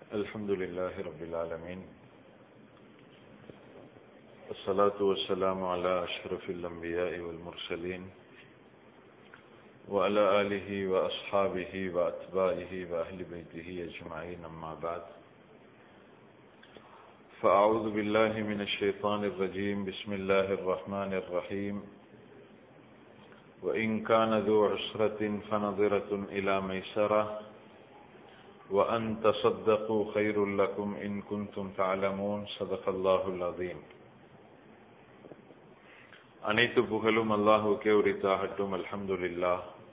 الحمد لله رب العالمين الصلاة والسلام على أشرف الأنبياء والمرسلين وعلى آله وأصحابه وأتباعه وأهل بيته أجمعين أما بعد فأعوذ بالله من الشيطان الرجيم بسم الله الرحمن الرحيم وإن كان ذو عسرة فنظرة إلى ميسرة وأن تصدقوا خير لكم إن كنتم تعلمون صدق الله العظيم அனைத்து புகழும் அல்லாஹுக்கே உரித்தாகட்டும் அல்ஹம்துலில்லா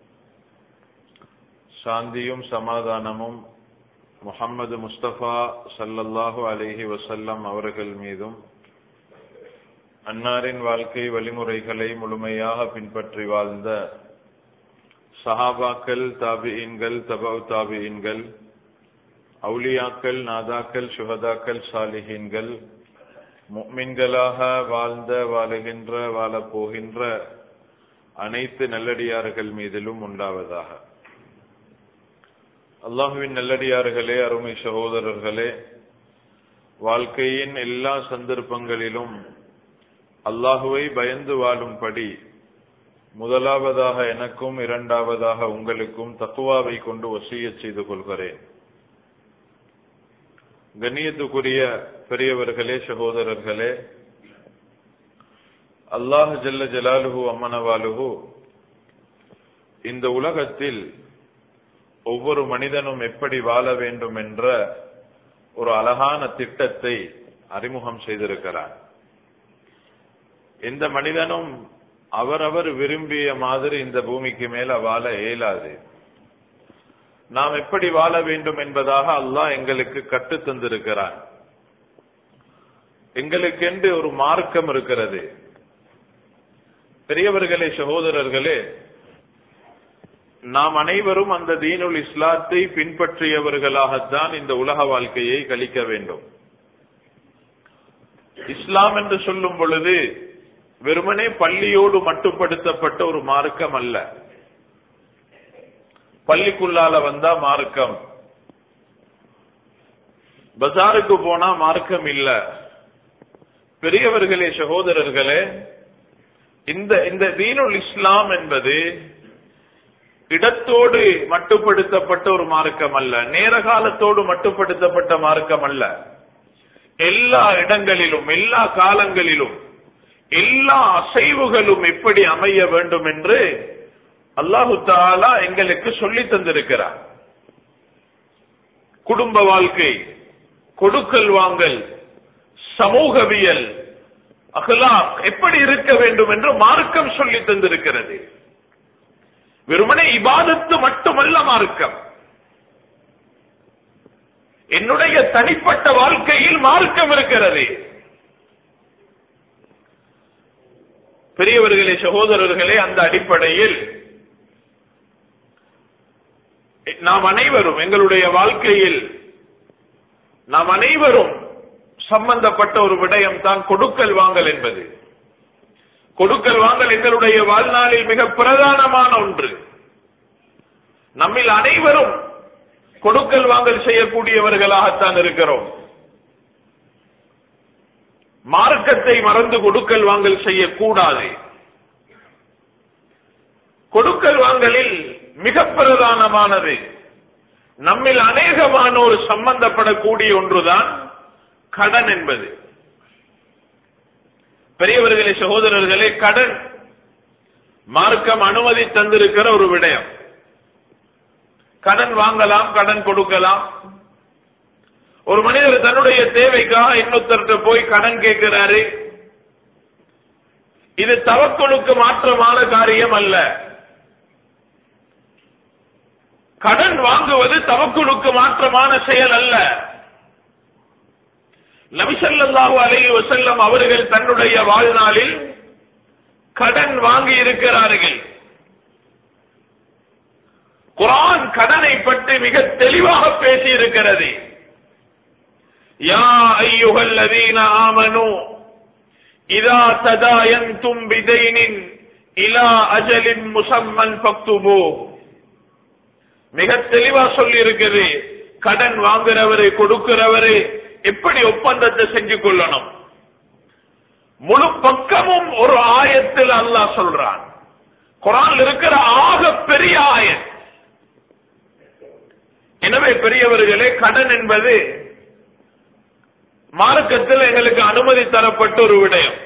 சாந்தியும் சமாதானமும் முஹம்மது முஸ்தபா சல்லல்லாஹு அலைஹி வசல்லம் அவர்கள் மீதும் அன்னாரின் வாழ்க்கை வழிமுறைகளை முழுமையாக பின்பற்றி வாழ்ந்த சஹாபாக்கள் தாபியின்கள் தபவ் தாபியின்கள் அவுலியாக்கள் நாதாக்கள் சுகதாக்கள் சாலிஹீன்கள் முக்மின்களாக வாழ்ந்த வாழுகின்ற வாழப் போகின்ற அனைத்து நல்லடியார்கள் மீதிலும் உண்டாவதாக அல்லாஹுவின் நல்லடியார்களே அருமை சகோதரர்களே வாழ்க்கையின் எல்லா சந்தர்ப்பங்களிலும் அல்லாஹுவை பயந்து வாழும்படி முதலாவதாக எனக்கும் இரண்டாவதாக உங்களுக்கும் தக்குவாவை கொண்டு வசிய செய்து கொள்கிறேன் கண்ணியத்துக்குரிய பெரியவர்களே சகோதரர்களே அல்லாஹ் ஜல்ல ஜலாலுஹு அம்மனவாலுஹு இந்த உலகத்தில் ஒவ்வொரு மனிதனும் எப்படி வாழ வேண்டும் என்ற ஒரு அழகான திட்டத்தை அறிமுகம் செய்திருக்கிறார் எந்த மனிதனும் அவரவர் விரும்பிய மாதிரி இந்த பூமிக்கு மேல வாழ இயலாது நாம் எப்படி வாழ வேண்டும் என்பதாக அல்லாஹ் எங்களுக்கு கட்டு தந்திருக்கிறான் எங்களுக்கென்று ஒரு மார்க்கம் இருக்கிறது பெரியவர்களே சகோதரர்களே நாம் அனைவரும் அந்த தீனுல் இஸ்லாத்தை பின்பற்றியவர்களாகத்தான் இந்த உலக வாழ்க்கையை கழிக்க வேண்டும் இஸ்லாம் என்று சொல்லும் பொழுது வெறுமனே பள்ளியோடு மட்டுப்படுத்தப்பட்ட ஒரு மார்க்கம் அல்ல பள்ளிக்குள்ளால வந்தா மார்க்கம் பஜாருக்கு போனா மார்க்கம் இல்ல பெரியவர்களே சகோதரர்களே இந்த இந்த தீனுல் இஸ்லாம் என்பது இடத்தோடு மட்டுப்படுத்தப்பட்ட ஒரு மார்க்கம் அல்ல நேர காலத்தோடு மட்டுப்படுத்தப்பட்ட மார்க்கம் அல்ல எல்லா இடங்களிலும் எல்லா காலங்களிலும் எல்லா அசைவுகளும் எப்படி அமைய வேண்டும் என்று அல்லாஹு தாலா எங்களுக்கு சொல்லி தந்திருக்கிறார் குடும்ப வாழ்க்கை கொடுக்கல் வாங்கல் சமூகவியல் அகலாம் எப்படி இருக்க வேண்டும் என்று மார்க்கம் சொல்லி தந்திருக்கிறது வெறுமனே இபாதத்து மட்டுமல்ல மார்க்கம் என்னுடைய தனிப்பட்ட வாழ்க்கையில் மார்க்கம் இருக்கிறது பெரியவர்களே சகோதரர்களே அந்த அடிப்படையில் நாம் அனைவரும் எங்களுடைய வாழ்க்கையில் நாம் அனைவரும் சம்பந்தப்பட்ட ஒரு விடயம் தான் கொடுக்கல் வாங்கல் என்பது கொடுக்கல் வாங்கல் எங்களுடைய வாழ்நாளில் மிக பிரதானமான ஒன்று நம்மில் அனைவரும் கொடுக்கல் வாங்கல் செய்யக்கூடியவர்களாகத்தான் இருக்கிறோம் மார்க்கத்தை மறந்து கொடுக்கல் வாங்கல் செய்யக்கூடாது கொடுக்கல் வாங்கலில் மிக பிரதானமானது நம்மில் அநேகமானோர் சம்பந்தப்படக்கூடிய ஒன்றுதான் கடன் என்பது பெரியவர்களே சகோதரர்களே கடன் மார்க்கம் அனுமதி தந்திருக்கிற ஒரு விடயம் கடன் வாங்கலாம் கடன் கொடுக்கலாம் ஒரு மனிதர் தன்னுடைய தேவைக்காக இன்னொருத்தர்கிட்ட போய் கடன் கேட்கிறாரு இது தவக்கொழுக்கு மாற்றமான காரியம் அல்ல கடன் வாங்குவது தவக்குழுக்கு மாற்றமான செயல் அல்ல நபிசல்லாஹு அலைஹி வசல்லம் அவர்கள் தன்னுடைய வாழ்நாளில் கடன் வாங்கி இருக்கிறார்கள் குரான் கடனை பற்றி மிக தெளிவாக பேசி இருக்கிறது யா ஐயுகல் லதீன ஆமனு இதா ததாயந்தும் பிதைனின் இலா அஜலின் முசம்மன் பக்துபோ மிக தெளிவா சொல்லி இருக்குது கடன் வாங்குறவரு கொடுக்கிறவரு எப்படி ஒப்பந்தத்தை செஞ்சு கொள்ளணும் முழு பக்கமும் ஒரு ஆயத்தில் அல்லாஹ் சொல்றான் குரான் இருக்கிற ஆக பெரிய ஆயத் எனவே பெரியவர்களே கடன் என்பது மார்க்கத்தில் எங்களுக்கு அனுமதி தரப்பட்ட ஒரு விடயம்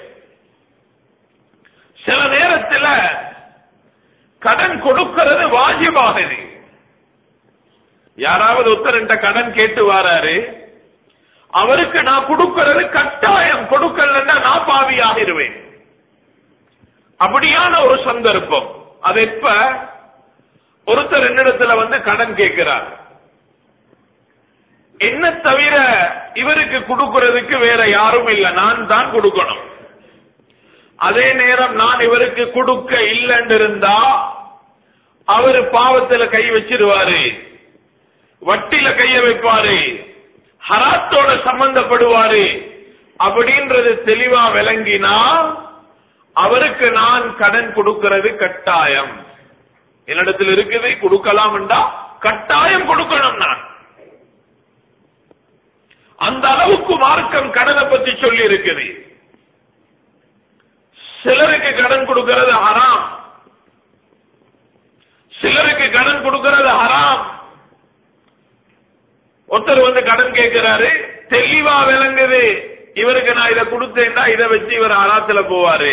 சில நேரத்தில் கடன் கொடுக்கிறது வாஜிபாகுது யாராவது ஒருத்தர் கடன் கேட்டு வாராரு அவருக்கு நான் கொடுக்கிறது கட்டாயம் கொடுக்கலன்னா நான் பாவியாகிருவேன் அப்படியான ஒரு சந்தர்ப்பம் அது எப்ப ஒருத்தர் என்னிடத்துல வந்து கடன் கேட்கிறார் என்ன தவிர இவருக்கு கொடுக்கிறதுக்கு வேற யாரும் இல்ல நான் தான் கொடுக்கணும் அதே நேரம் நான் இவருக்கு கொடுக்க இல்லைன்னு இருந்தா அவரு பாவத்துல கை வச்சிருவாரு வட்டில கைய வைப்பாரு ஹராத்தோட சம்பந்தப்படுவாரு அப்படின்றது தெளிவா விளங்கினா அவருக்கு நான் கடன் கொடுக்கிறது கட்டாயம் என்னிடத்தில் இருக்குது கொடுக்கலாம் என்றா கட்டாயம் கொடுக்கணும் நான் அந்த அளவுக்கு மார்க்கம் கடனை பத்தி சொல்லி இருக்குது சிலருக்கு கடன் கொடுக்கிறது ஹராம் சிலருக்கு கடன் கொடுக்கிறது ஹராம் ஒருத்தர் வந்து கடன் கேட்கிறாரு தெளிவா விளங்குது இவருக்கு நான் இதை கொடுத்தேன்னா இதை வச்சு இவர் அராத்துல போவாரு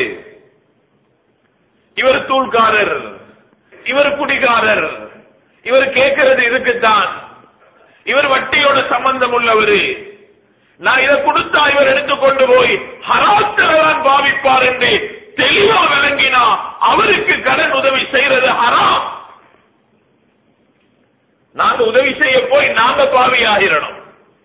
இவர் தூள்காரர் இவர் குடிகாரர் இவர் கேட்கிறது இதுக்குத்தான் இவர் வட்டியோட சம்பந்தம் உள்ளவர் நான் இதை கொடுத்தா இவர் எடுத்துக்கொண்டு போய் ஹராத்தில் தான் பாவிப்பார் என்று தெளிவா விளங்கினா அவருக்கு கடன் உதவி செய்யறது ஹராம் நாங்க உதவி செய்ய போய் நாங்க பாவியாகிறோம்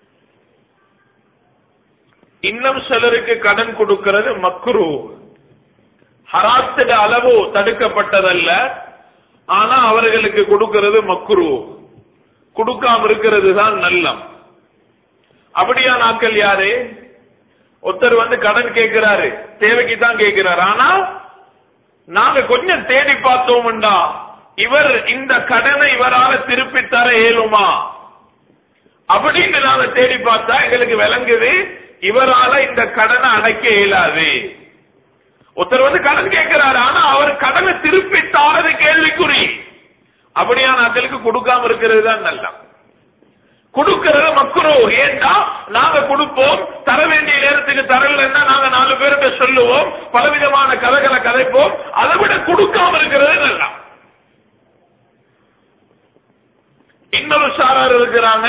இன்னும் சிலருக்கு கடன் கொடுக்கிறது மக்ரு ஹராத்திட அளவு தடுக்கப்பட்டதல்ல ஆனா அவர்களுக்கு கொடுக்கிறது மக்ரு கொடுக்காம இருக்கிறது தான் நல்லம் அப்படியா நாட்கள் யாரு ஒருத்தர் வந்து கடன் கேட்கிறாரு தேவைக்கு தான் கேட்கிறாரு ஆனா நாங்க கொஞ்சம் தேடி பார்த்தோம்டா இவர் இந்த கடனை இவரால திருப்பி தர இயலுமா அப்படின்னு நாங்க தேடி பார்த்தா எங்களுக்கு விளங்குது இவரால இந்த கடனை அடைக்க இயலாது ஒருத்தர் வந்து கடன் கேட்கிறாரு ஆனா அவர் கடனை திருப்பி தாரது கேள்விக்குறி அப்படியா நாட்களுக்கு கொடுக்காம இருக்கிறது தான் நல்லா கொடுக்கிறது மக்குறோம் ஏண்டா நாங்க கொடுப்போம் தர வேண்டிய நேரத்துக்கு தரலன்னா நாங்க நாலு பேருக்கு சொல்லுவோம் பலவிதமான கதைகளை கதைப்போம் அதை விட கொடுக்காம இருக்கிறது நல்லா இன்னொரு சாரார் இருக்கிறாங்க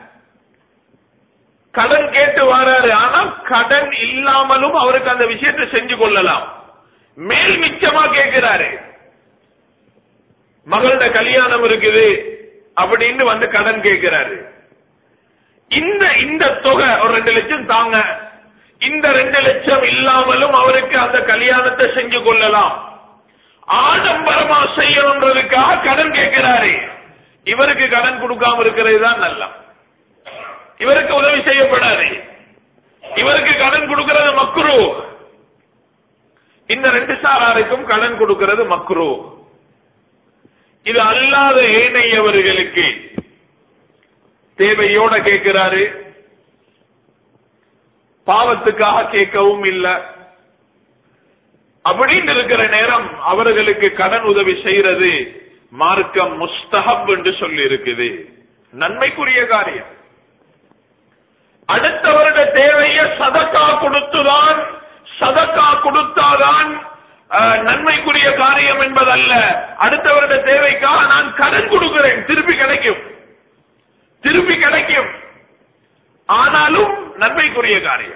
கடன் கேட்டு வராரு ஆனா கடன் இல்லாமலும் அவருக்கு அந்த விஷயத்தை செஞ்சு கொள்ளலாம் மேல் மிச்சமா கேட்கிறாரு மகளோட கல்யாணம் இருக்குது அப்படின்னு வந்து கடன் கேட்கிறாரு இந்த இந்த தொகை ஒரு ரெண்டு லட்சம் தாங்க இந்த ரெண்டு லட்சம் இல்லாமலும் அவருக்கு அந்த கல்யாணத்தை செஞ்சு கொள்ளலாம் ஆடம்பரமா செய்யணுன்றதுக்காக கடன் கேட்கிறாரு இவருக்கு கடன் கொடுக்காம இருக்கிறது தான் நல்லா இவருக்கு உதவி செய்யப்படாது இவருக்கு கடன் கொடுக்கிறது மக்குரு இந்த ரெண்டு சாராருக்கும் கடன் கொடுக்கிறது மக்குரு இது அல்லாத ஏனையவர்களுக்கு தேவையோட கேட்கிறாரு பாவத்துக்காக கேட்கவும் இல்ல அப்படின்னு இருக்கிற நேரம் அவர்களுக்கு கடன் உதவி செய்யறது மார்க்கம் முஸ்தஹப் என்று சொல்லி இருக்குது நன்மைக்குரிய காரியம் அடுத்தவருட தேவைய சதக்கா கொடுத்துதான் சதக்கா கொடுத்தாதான் அஹ், நன்மைக்குரிய காரியம் என்பதல்ல அடுத்தவருட தேவைக்காக நான் கடன் கொடுக்கிறேன் திருப்பி கிடைக்கும் திருப்பி கிடைக்கும் ஆனாலும் நன்மைக்குரிய காரியம்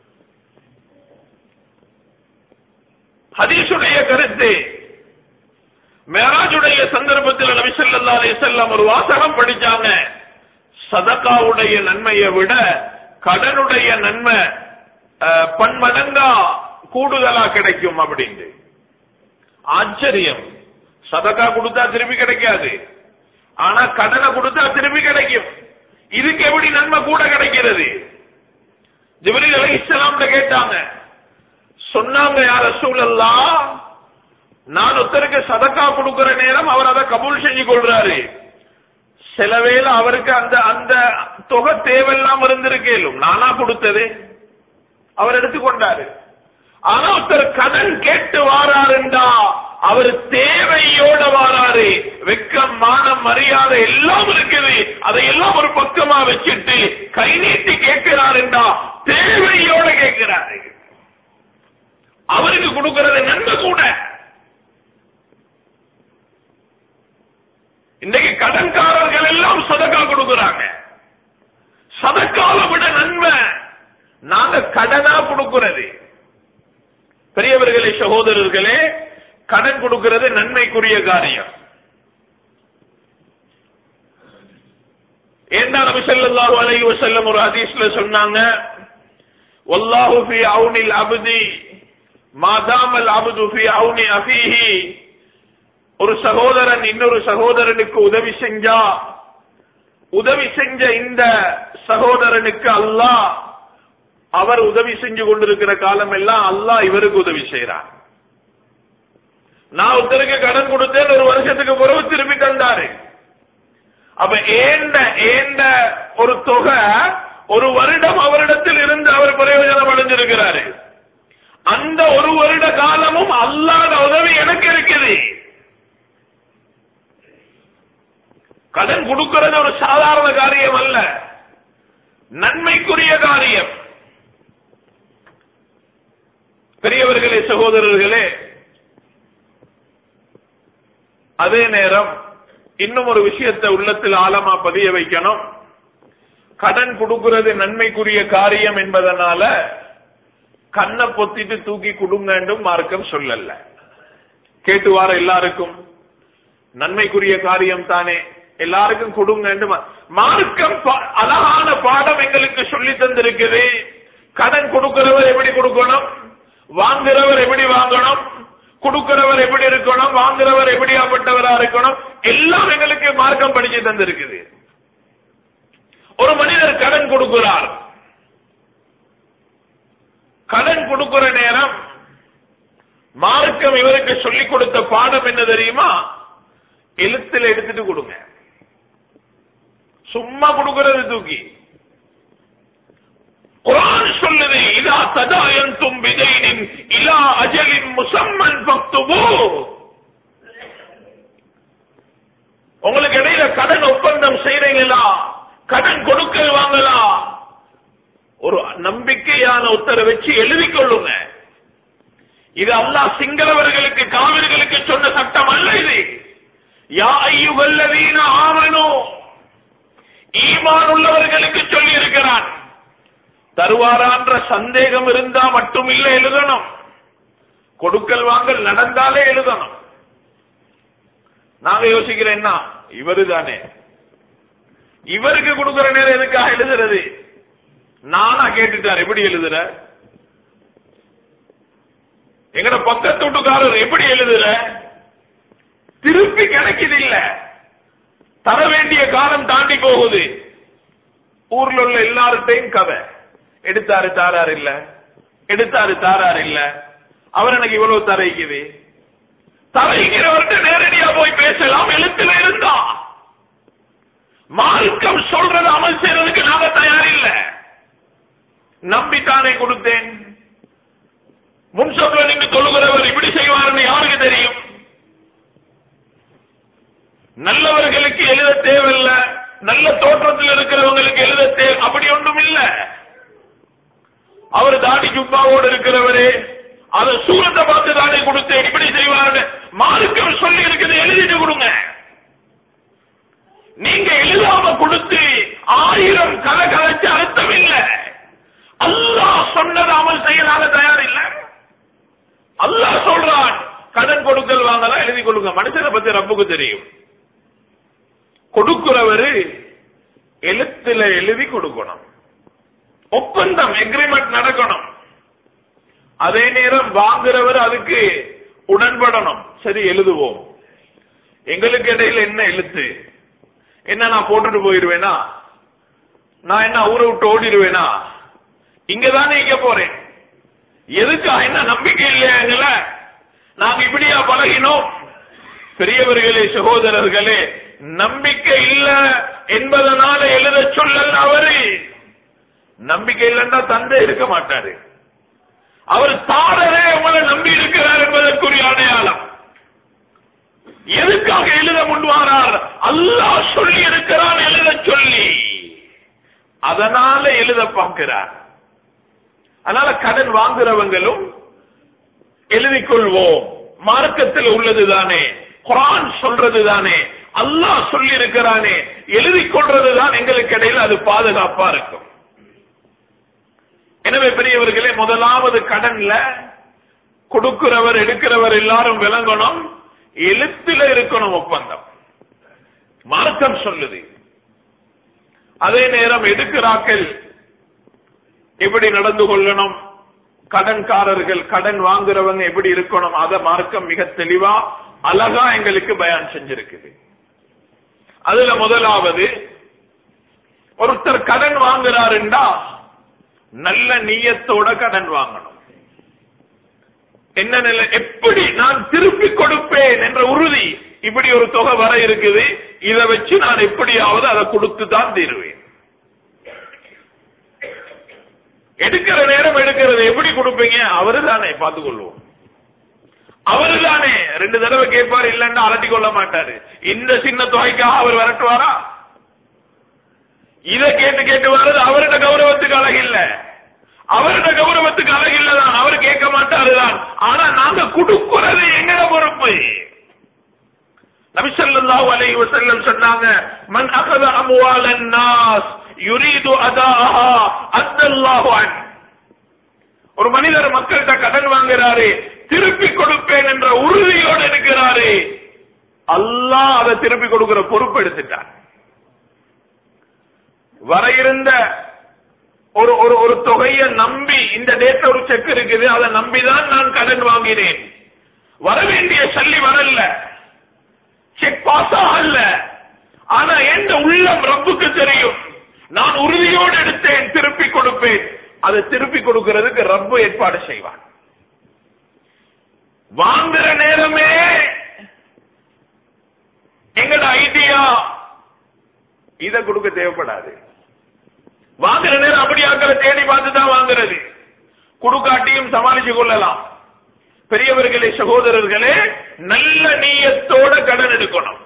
ஹதீஸுடைய கருத்து மேராஜுடைய சந்தர்ப்பத்தில் நபி ஸல்லல்லாஹு அலைஹி வஸல்லம் ஒரு வாசகம் படிச்சாங்க சதகாவுடைய நன்மையை விட கடனுடைய நன்மை அஹ், பன்மடங்கா கூடுதலா கிடைக்கும் அப்படின்னு ஆச்சரியம் சதகா கொடுத்தா திருப்பி கிடைக்காது ஆனா கடனை கொடுத்தா திருப்பி கிடைக்கும் இதுக்கு எப்படி நன்மை கூட கிடைக்கிறது ஜிப்ரீல் அலைஹிஸ்ஸலாம் கேட்டாங்க சொன்னாங்க யார் ரசூலல்லாஹ் நான் ஒருத்தருக்கு சதக்கா கொடுக்கிற நேரம் அவர் அதை கபூல் செஞ்சு கொள்றாரு சில வேளை அவருக்கு அந்த அந்த தொகை தேவையில்லாம இருந்திருக்கேலும் நானா கொடுத்தது அவர் எடுத்துக்கொண்டாரு ஆனா ஒருத்தர் கடன் கேட்டு வாராருண்டா அவர் தேவையோட வாராரு வெக்கம் மானம் மரியாதை எல்லாம் இருக்குது அதையெல்லாம் ஒரு பக்கமா வச்சுட்டு கை நீட்டி கேட்கிறாருண்டா தேவையோட கேட்கிறாரு அவருக்கு கொடுக்கிறது நன்மை கூட இன்னைக்கு கடன்காரர்கள் எல்லாம் சதக்கா கொடுக்கறாங்க சதக்காவை விட நன்மை நாங்க கடனா கொடுக்கிறது பெரியவர்களே சகோதரர்களே கடன் கொடுக்கிறது நன்மைக்குரிய காரியம் ஏண்டா நபி ஸல்லல்லாஹு அலைஹி வஸல்லம் ஒரு ஹதீஸ்ல சொன்னாங்க வல்லாஹு ஃபீ அவுனில் அப்தி மாதாமல் அப்து ஃபீ அவுனி அஃபீஹி ஒரு சகோதரன் இன்னொரு சகோதரனுக்கு உதவி செஞ்சா உதவி செஞ்ச இந்த சகோதரனுக்கு அல்லாஹ் அவர் உதவி செஞ்சு கொண்டிருக்கிற காலம் எல்லாம் அல்லாஹ் இவருக்கு உதவி செய்யறார் நான் ஒருத்தருக்கு கடன் கொடுத்தேன் ஒரு வருஷத்துக்கு பிறகு திருப்பி தந்தாரு அப்ப ஏண்ட ஏண்ட ஒரு தொகை ஒரு வருடம் அவரிடத்தில் இருந்து அவர் பிரயோஜனம் அடைஞ்சிருக்கிறாரு அந்த ஒரு வருட காலமும் அல்லாத உதவி எனக்கு இருக்குது கடன் கொடுக்கிறது ஒரு சாதாரண காரியம் அல்ல நன்மைக்குரிய காரியம் பெரியவர்களே சகோதரர்களே அதே நேரம் இன்னும் ஒரு விஷயத்தை உள்ளத்தில் ஆழமா பதிய வைக்கணும் கடன் கொடுக்கிறது நன்மைக்குரிய காரியம் என்பதனால கண்ணை பொத்திட்டு தூக்கி கொடுங்கண்டும் மார்க்கம் சொல்லல கேட்டு வார எல்லாருக்கும் நன்மைக்குரிய காரியம் தானே எல்லாருக்கும் கொடுங்க மார்க்கம் பா- அழகான பாடம் எங்களுக்கு சொல்லி தந்திருக்குது கடன் கொடுக்கிறவர் எப்படி கொடுக்கணும் வாங்குறவர் எப்படி வாங்கணும் கொடுக்கிறவர் எப்படி இருக்கணும் வாங்குறவர் எப்படியாப்பட்டவரா இருக்கணும் எல்லாம் எங்களுக்கு மார்க்கம் படிச்சு தந்திருக்குது ஒரு மனிதர் கடன் கொடுக்கிறார் கடன் கொடுக்கிற நேரம் மார்க்கம் இவருக்கு சொல்லிக் கொடுத்த பாடம் என்ன தெரியுமா எழுத்துல எடுத்துட்டு கொடுங்க சும்மா கொடுக்கிறது தூக்கி குரான் சொல்லுது இதா ததாயந்தும் விதைனின் இலா அஜலின் முசம்மன் பக்துபோ உங்களுக்கு இடையில கடன் ஒப்பந்தம் செய்றீங்களா கடன் கொடுக்கல் வாங்கலாம் ஒரு நம்பிக்கையான உத்தரவை வச்சு எழுதிக் கொள்ளுங்க இது அல்லாஹ் சிங்களவர்களுக்கு காவிர்களுக்கு சொன்ன சட்டம் அல்ல இது யா ஐயுகல்லதீன ஆமனு ஈமான் உள்ளவர்களுக்கு சொல்லி இருக்கிறான் தருவாரான்ற சந்தேகம் இருந்தா மட்டும் இல்ல எழுதணும் கொடுக்கல் வாங்கல் நடந்தாலே எழுதணும் நாங்க யோசிக்கிறேன்னா இவரு தானே இவருக்கு கொடுக்கிற நேரம் எதுக்காக எழுதுறது நானா கேட்டுட்டார் எப்படி எழுதுற எங்கட பக்கத்து வீட்டுக்காரர் எப்படி எழுதுற திருப்பி கிடைக்குது இல்ல தர வேண்டிய காலம் தாண்டி போகுது ஊர்ல உள்ள எல்லார்ட்டையும் கதை எடுத்தாரு தாரார் இல்ல எடுத்தாரு தாரார் இல்ல அவர் எனக்கு இவ்வளவு தரைக்குது தரைக்கிறவர்கிட்ட நேரடியா போய் பேசலாம் எழுத்துல இருந்தா மார்க்கம் சொல்றது அமல் செய்யறதுக்கு நாங்க தயார் இல்ல நம்பித்தானே கொடுத்தேன் முன் சொல்ல நின்று தொழுகிறவர் இப்படி செய்வார்னு யாருக்கு தெரியும் நல்லவர்களுக்கு எழுத தேவையில்ல நல்ல தோற்றத்தில் இருக்கிறவங்களுக்கு எழுத தேவை அப்படி ஒன்றும் இல்ல அவர் தாடி ஜுப்பாவோடு இருக்கிறவரே அதை சூரத்தை பார்த்து தானே கொடுத்தேன் இப்படி செய்வார்னு மார்க்கம் சொல்லி இருக்குது எழுதிட்டு கொடுங்க நீங்க எழுதாம கொடுத்து ஆயிரம் கதை கதைச்சு அர்த்தம் இல்ல அல்லாஹ் சொன்னது அமல் செய்யலாக தயார் இல்ல அல்லாஹ் சொல்றான் கடன் கொடுக்கல் வாங்கலாம் எழுதி கொடுங்க மனுஷனை பத்தி ரப்புக்கு தெரியும் கொடுக்கிறவரு எழுத்துல எழுதி கொடுக்கணும் ஒப்பந்தம் எக்ரிமெண்ட் நடக்கணும் அதே நேரம் வாங்குறவர் அதுக்கு உடன்படணும் சரி எழுதுவோம் எங்களுக்கு இடையில என்ன எழுத்து என்ன நான் போட்டுட்டு போயிருவேனா நான் என்ன ஊரை விட்டு ஓடிடுவேனா இங்கதானே இங்க போறேன் எதுக்கா என்ன நம்பிக்கை இல்லையாங்கள நாங்க இப்படியா பழகினோம் பெரியவர்களே சகோதரர்களே நம்பிக்கை இல்ல என்பதனால எழுத சொல்லல அவரு நம்பிக்கை இல்லைன்னா தந்தை இருக்க மாட்டாரு அவர் தாரரே உங்களை நம்பி இருக்கிறார் என்பதற்குரிய அடையாளம் எதுக்காக எழுத முன்வாரார் அல்லாஹ் சொல்லி இருக்கிறான் எழுத சொல்லி அதனால எழுத பார்க்கிறார் அதனால கடன் வாங்குறவங்களும் எழுதிக் கொள்வோம் மார்க்கத்தில் உள்ளது தானே குரான் சொல்றது தானே அல்லாஹ் சொல்லி இருக்கிறானே எழுதிக் கொள்றது தான் எங்களுக்கு இடையில அது பாதுகாப்பா இருக்கும் எனவே பெரியவர்களே முதலாவது கடன்ல கொடுக்கிறவர் எடுக்கிறவர் எல்லாரும் விளங்கணும் எழுத்துல இருக்கணும் ஒப்பந்தம் மார்க்கம் சொல்லுது அதே நேரம் எடுக்கிறாக்கள் எப்படி நடந்து கொள்ளணும் கடன்காரர்கள் கடன் வாங்குறவங்க எப்படி இருக்கணும் அத மார்க்கம் மிக தெளிவா அழகா எங்களுக்கு பயான் செஞ்சிருக்குது அதுல முதலாவது ஒருத்தர் கடன் வாங்குறாருண்டா நல்ல நீயத்தோட கடன் வாங்கணும் என்ன நிலை எப்படி நான் திருப்பி கொடுப்பேன் என்ற உறுதி இப்படி ஒரு தொகை வர இருக்குது இதை வச்சு நான் எப்படியாவது அதை கொடுத்து தான் தீருவேன் எடுக்கிற நேரம் எடுக்கிறது எப்படி கொடுப்பீங்க அவரு தானே பார்த்து கொள்வோம் அவரு தானே ரெண்டு தடவை கேட்பாரு இல்லன்னா அலட்டி கொள்ள மாட்டாரு இந்த சின்ன தொகைக்காக அவர் விரட்டுவாரா இத கேட்டு கேட்டு வர்றது அவருடைய கௌரவத்துக்கு அழகு இல்ல அவருடைய கௌரவத்துக்கு அழகு இல்லதான் அவர் கேட்க மாட்டாருதான் ஆனா நாங்க கொடுக்கிறது எங்கட பொறுப்பு நபிசல்லாஹு அலைஹி வஸல்லம் சொன்னாங்க மன் அகத அம்வாலன் நாஸ் யுரீது அதாஹா அத்தல்லாஹு அன் ஒரு மனிதர் மக்கள்கிட்ட கடன் வாங்குறாரு திருப்பி கொடுப்பேன் என்ற உறுதியோடு இருக்கிறாரு அல்லாஹ் அதை திருப்பி கொடுக்கிற பொறுப்பு எடுத்துட்டார் வர இருந்த ஒரு ஒரு ஒரு தொகையை நம்பி இந்த டேட்ல ஒரு செக் இருக்குது அதை நம்பிதான் நான் கடன் வாங்கினேன் வர வேண்டிய சல்லி வரல செக் பாஸ் ஆகல ஆனா எந்த உள்ளம் ரப்புக்கு தெரியும் நான் உறுதியோடு எடுத்தேன் திருப்பி கொடுப்பேன் அதை திருப்பி கொடுக்கிறதுக்கு ரப்பு ஏற்பாடு செய்வான் வாங்குற நேரமே எங்கட ஐடியா இத கொடுக்க தேவைப்படாது வாங்குற நேரம் அப்படி ஆக்களை தேடி பார்த்து தான் வாங்குறது குடுக்காட்டியும் சமாளிச்சு கொள்ளலாம் பெரியவர்களே சகோதரர்களே நல்ல நீயத்தோட கடன் எடுக்கணும்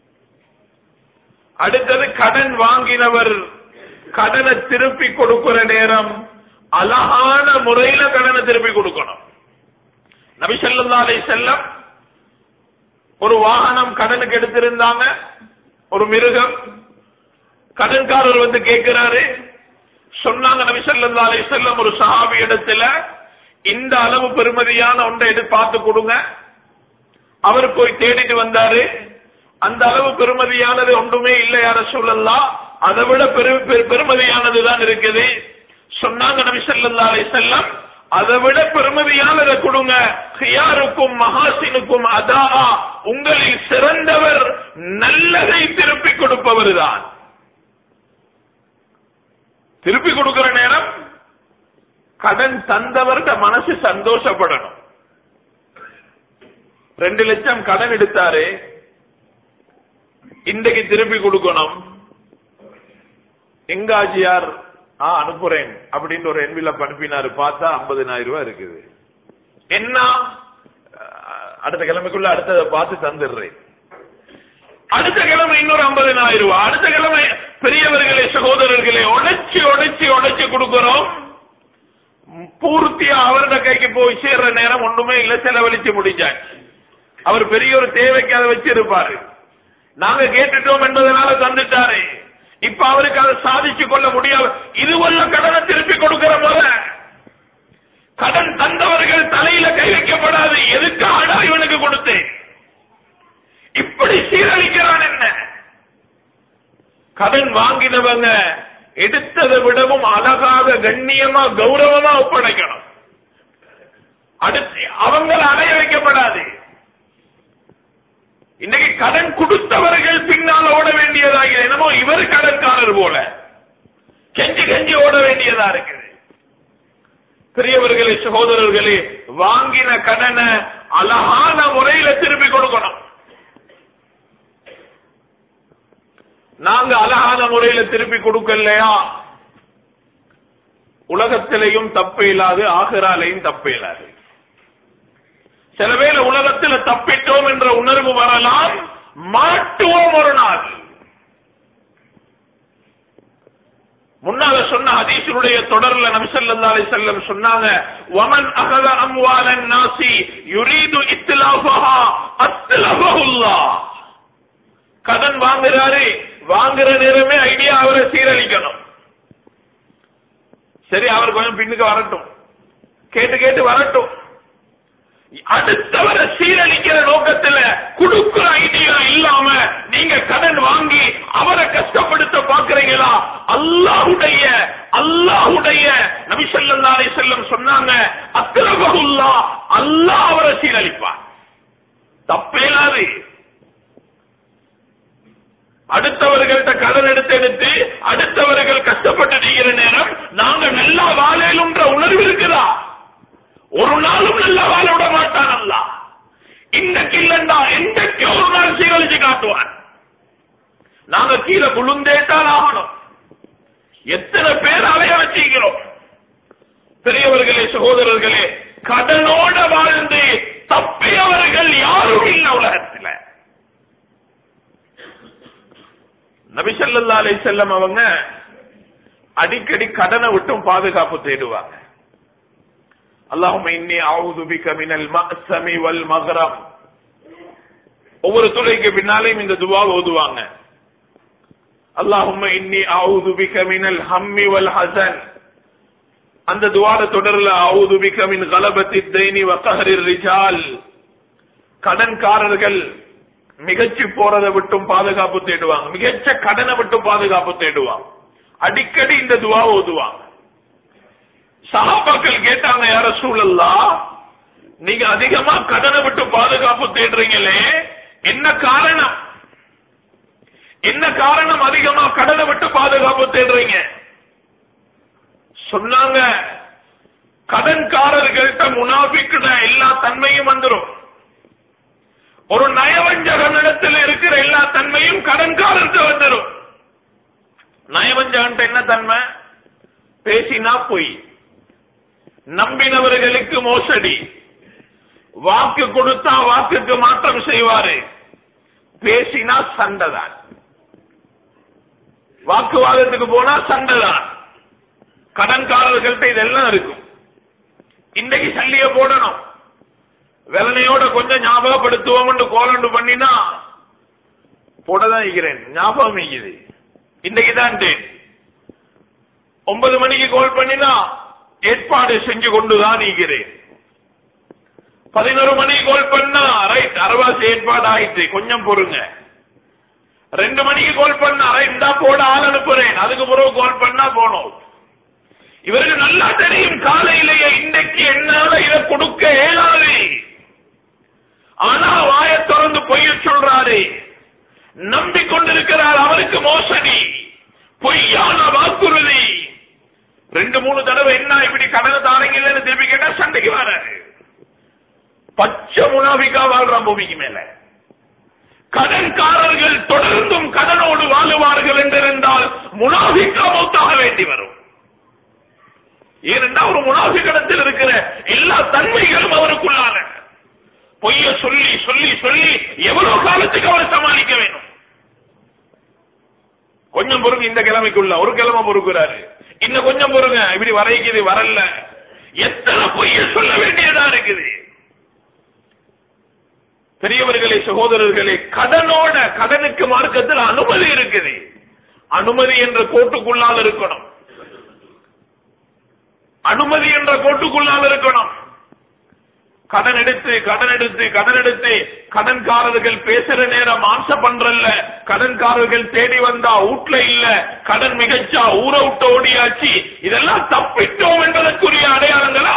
அடுத்தது கடன் வாங்கினவர் கடனை திருப்பி கொடுக்கிற நேரம் அழகான முறையில கடனை திருப்பி கொடுக்கணும் நபி ஸல்லல்லாஹு அலைஹி செல்லம் ஒரு வாகனம் கடனுக்கு எடுத்திருந்தாங்க ஒரு மிருகம் கடன்காரர் வந்து கேட்கிறாரு சொன்னாங்க நபி ஸல்லல்லாஹு அலைஹி செல்லம் ஒரு சஹாபி இடத்துல இந்த அளவு பெருமதியான ஒன்றை எடுத்து பார்த்து கொடுங்க அவர் போய் தேடிட்டு வந்தாரு அந்த அளவு பெருமதியானது ஒன்றுமே இல்லை யார சொல்லலாம் அதை விட பெரு- பெரு- பெருமதியானது தான் இருக்குது சொன்னாங்க நபி ஸல்லல்லாஹு அலைஹி வஸல்லம் அதை விட பெருமதியானதை கொடுங்க ஹியாருக்கும் மகாசினுக்கும் அதா உங்களில் சிறந்தவர் நல்லதை திருப்பி கொடுப்பவர் தான் திருப்பி கொடுக்கிற நேரம் கடன் தந்தவர்கிட்ட மனசு சந்தோஷப்படணும் ரெண்டு லட்சம் கடன் எடுத்தாரு இன்றைக்கு திருப்பி கொடுக்கணும் எங்க ஆஜியார் ஆ அனுப்புறேன் அப்படின்னு ஒரு என்விலப் அனுப்பினாரு பார்த்தா 50000 ரூபாய் இருக்குது என்ன அஹ், அடுத்த கிழமைக்குள்ள அடுத்ததை பார்த்து தந்துடுறேன் அடுத்த கிழமை இன்னொரு 50000 ரூபாய் அடுத்த கிழமை பெரியவர்களே சகோதரர்களே உடைச்சு உடைச்சு உடைச்சு கொடுக்கிறோம் பூர்த்தியா அவரோட கைக்கு போய் சேர்ற நேரம் ஒண்ணுமே இல்ல செலவழிச்சு முடிஞ்சாச்சு அவர் பெரிய ஒரு தேவைக்கு அதை வச்சிருப்பாரு நாங்க கேட்டுட்டோம் என்பதனால தந்துட்டாரு இப்ப அவருக்கு அதை சாதிச்சு கொள்ள முடியாது இதுவல்ல கடனை திருப்பி கொடுக்கிற போல கடன் தந்தவர்கள் தலையில கை வைக்கப்படாது எதுக்காக இவனுக்கு கொடுத்தேன் இப்படி சீரழிக்கிறான் என்ன கடன் வாங்கினவங்க எடுத்ததை விடவும் அழகாக கண்ணியமா கௌரவமா ஒப்படைக்கணும் அடுத்து அவங்கள அடைய வைக்கப்படாது இன்னைக்கு கடன் கொடுத்தவர்கள் பின்னால் ஓட வேண்டியதாக என்னமோ இவர் கடன்காரர் போல கெஞ்சி கெஞ்சி ஓட வேண்டியதா இருக்குது பெரியவர்களே சகோதரர்களே வாங்கின கடனை அழகான முறையில திருப்பி கொடுக்கணும் நாங்க அழகான முறையில திருப்பி கொடுக்கலையா உலகத்திலையும் தப்பு இல்லாது ஆகிறாலையும் தப்பு இல்லாது சில வேளை உலகத்துல தப்பிட்டோம் என்ற உணர்வு வரலாம் மாட்டுவோம் ஒரு நாள் முன்னால சொன்ன ஹதீஸினுடைய தொடர்ல நபிசல்லா அலி செல்லம் சொன்னாங்க வமன் அகத அம்வாலன் நாசி யுரீது இத்லாஃபஹா அத்லஃபஹுல்லாஹ் கடன் வாங்குறாரு வாங்குற நேரமே ஐடியா அவரை சீரழிக்கணும் சரி அவர் கொஞ்சம் பின்னுக்கு வரட்டும் கேட்டு கேட்டு வரட்டும் அடுத்தவரை சீரழிக்கிற நோக்கத்துல கொடுக்கிற ஐடியா இல்லாம நீங்க கடன் வாங்கி அவரை கஷ்டப்படுத்த பாக்குறீங்களா அல்லாஹுடைய அல்லாஹுடைய நபி ஸல்லல்லாஹு அலைஹி வஸல்லம் சொன்னாங்க அக்ரபகுல்லா அல்லாஹ் அவரை சீரழிப்பார் தப்பேலாது அடுத்தவர்கள்ட்ட கடன் எடுத்து எடுத்து அடுத்தவர்கள் கஷ்டப்பட்டு செய்கிற நேரம் நாங்க நல்லா வாழலுன்ற உணர்வு இருக்குதா ஒரு நாளும் நல்லா வாழ விட மாட்டான் அல்லா இன்றைக்கு இல்லண்டா என்றைக்கு ஒரு நாள் சீரழிச்சு காட்டுவான் நாங்க கீழே குளுந்தேட்டால் ஆகணும் எத்தனை பேர் அலைய வச்சுக்கிறோம் பெரியவர்களே சகோதரர்களே கடனோட வாழ்ந்து தப்பியவர்கள் யாரும் இல்லை உலகத்தில் நபி ஸல்லல்லாஹு அலைஹி செல்லம் அவங்க அடிக்கடி கடனை விட்டும் பாதுகாப்பு தேடுவாங்க அல்லாஹும்ம இன்னி அஊது பிக மினல் மஅஸமி வல் மக்ரம் ஒவ்வொரு துளைக்கு பின்னாலேயும் இந்த துவா ஓதுவாங்க அல்லாஹும்ம இன்னி அஊது பிக மினல் ஹம்மி வல் ஹஸன் அந்த துவார தொடர்ல அஊது பிக மின் கலபத்தி தைனி வ கஹரிர் ரிஜால் கடன்காரர்கள் மிகச்சி போறதை விட்டும் பாதுகாப்பு தேடுவாங்க மிகச்ச கடனை விட்டும் பாதுகாப்பு தேடுவாங்க அடிக்கடி இந்த துவா ஓதுவாங்க சஹாபாக்கள் கேட்டாங்க யார சூழல்லா நீங்க அதிகமா கடனை விட்டு பாதுகாப்பு தேடுறீங்களே என்ன காரணம் என்ன காரணம் அதிகமா கடனை விட்டு பாதுகாப்பு தேடுறீங்க சொன்னாங்க கடன்காரர்கள்ட்ட முனாபிக்குன எல்லா தன்மையும் வந்துரும் ஒரு நயவஞ்சகனிடத்தில் இருக்கிற எல்லா தன்மையும் கடன்காரருக்கு வந்துடும் நயவஞ்சகன்ட்ட என்ன தன்மை பேசினா பொய் நம்பினவர்களுக்கு மோசடி வாக்கு கொடுத்தா வாக்குக்கு மாற்றம் செய்வாரு பேசினா சண்டைதான் வாக்குவாதத்துக்கு போனா சண்டைதான் கடன்காரர்கள்ட்ட இதெல்லாம் இருக்கும் இன்னைக்கு சல்லிய போடணும் வெள்ளனையோட கொஞ்சம் ஞாபகப்படுத்துவோம் கோலண்டு பண்ணினா போடதான் இருக்கிறேன் ஞாபகம் இருக்குது இன்னைக்கு தான் டேட் ஒன்பது மணிக்கு கால் பண்ணினா ஏற்பாடு செஞ்சு கொண்டுதான் இருக்கிறேன் பதினோரு மணிக்கு கால் பண்ணா ரைட் அரவாசி ஏற்பாடு ஆயிட்டு கொஞ்சம் பொறுங்க ரெண்டு மணிக்கு கால் பண்ணா ரைட் இந்தா போட ஆள் அனுப்புறேன் அதுக்கு பிறகு கால் பண்ணா போனோம் இவருக்கு நல்லா தெரியும் காலையிலேயே இன்றைக்கு என்னால இதை கொடுக்க இயலாது ஆனா வாய திறந்து பொய்ய சொல்றாரு நம்பிக்கொண்டிருக்கிறார் அவருக்கு மோசடி பொய்யான வாக்குறுதி ரெண்டு மூணு தடவை என்ன இப்படி கடனை தாரீங்கன்னு திருப்பி கேட்டா சண்டைக்கு வராரு பச்சை முனாபிக்கா வாழ்றான் பூமிக்கு மேல கடன்காரர்கள் தொடர்ந்தும் கடனோடு வாழுவார்கள் என்றிருந்தால் முனாபிக்கா மௌத்தாக வேண்டி வரும் ஏனென்றால் ஒரு முனாபிக்கடத்தில் இருக்கிற எல்லா தன்மைகளும் அவருக்குள்ளான பொய்ய சொல்லி சொல்லி சொல்லி எவ்வளவு காலத்துக்கு அவர் சமாளிக்க வேணும் கொஞ்சம் பொறுங்க இந்த கிழமைக்குள்ள ஒரு கிழமை பொறுக்கிறாரு இன்னும் கொஞ்சம் பொறுங்க இப்படி வரைக்குது வரல எத்தனை பொய்ய சொல்ல வேண்டியதா இருக்குது பெரியவர்களே சகோதரர்களே கடனோட கடனுக்கு மார்க்கத்தில் அனுமதி இருக்குது அனுமதி என்ற கோட்டுக்குள்ளால் இருக்கணும் அனுமதி என்ற கோட்டுக்குள்ளால் இருக்கணும் கடன் எடுத்து கடன் எடுத்து கடன் எடுத்து கடன்காரர்கள் பேசுற நேரம் ஆசை பண்றல்ல கடன்காரர்கள் தேடி வந்தா வீட்ல இல்ல கடன் மிகச்சா ஊற விட்டு ஓடியாச்சு இதெல்லாம் தப்பிட்டோம் என்பதற்குரிய அடையாளங்களா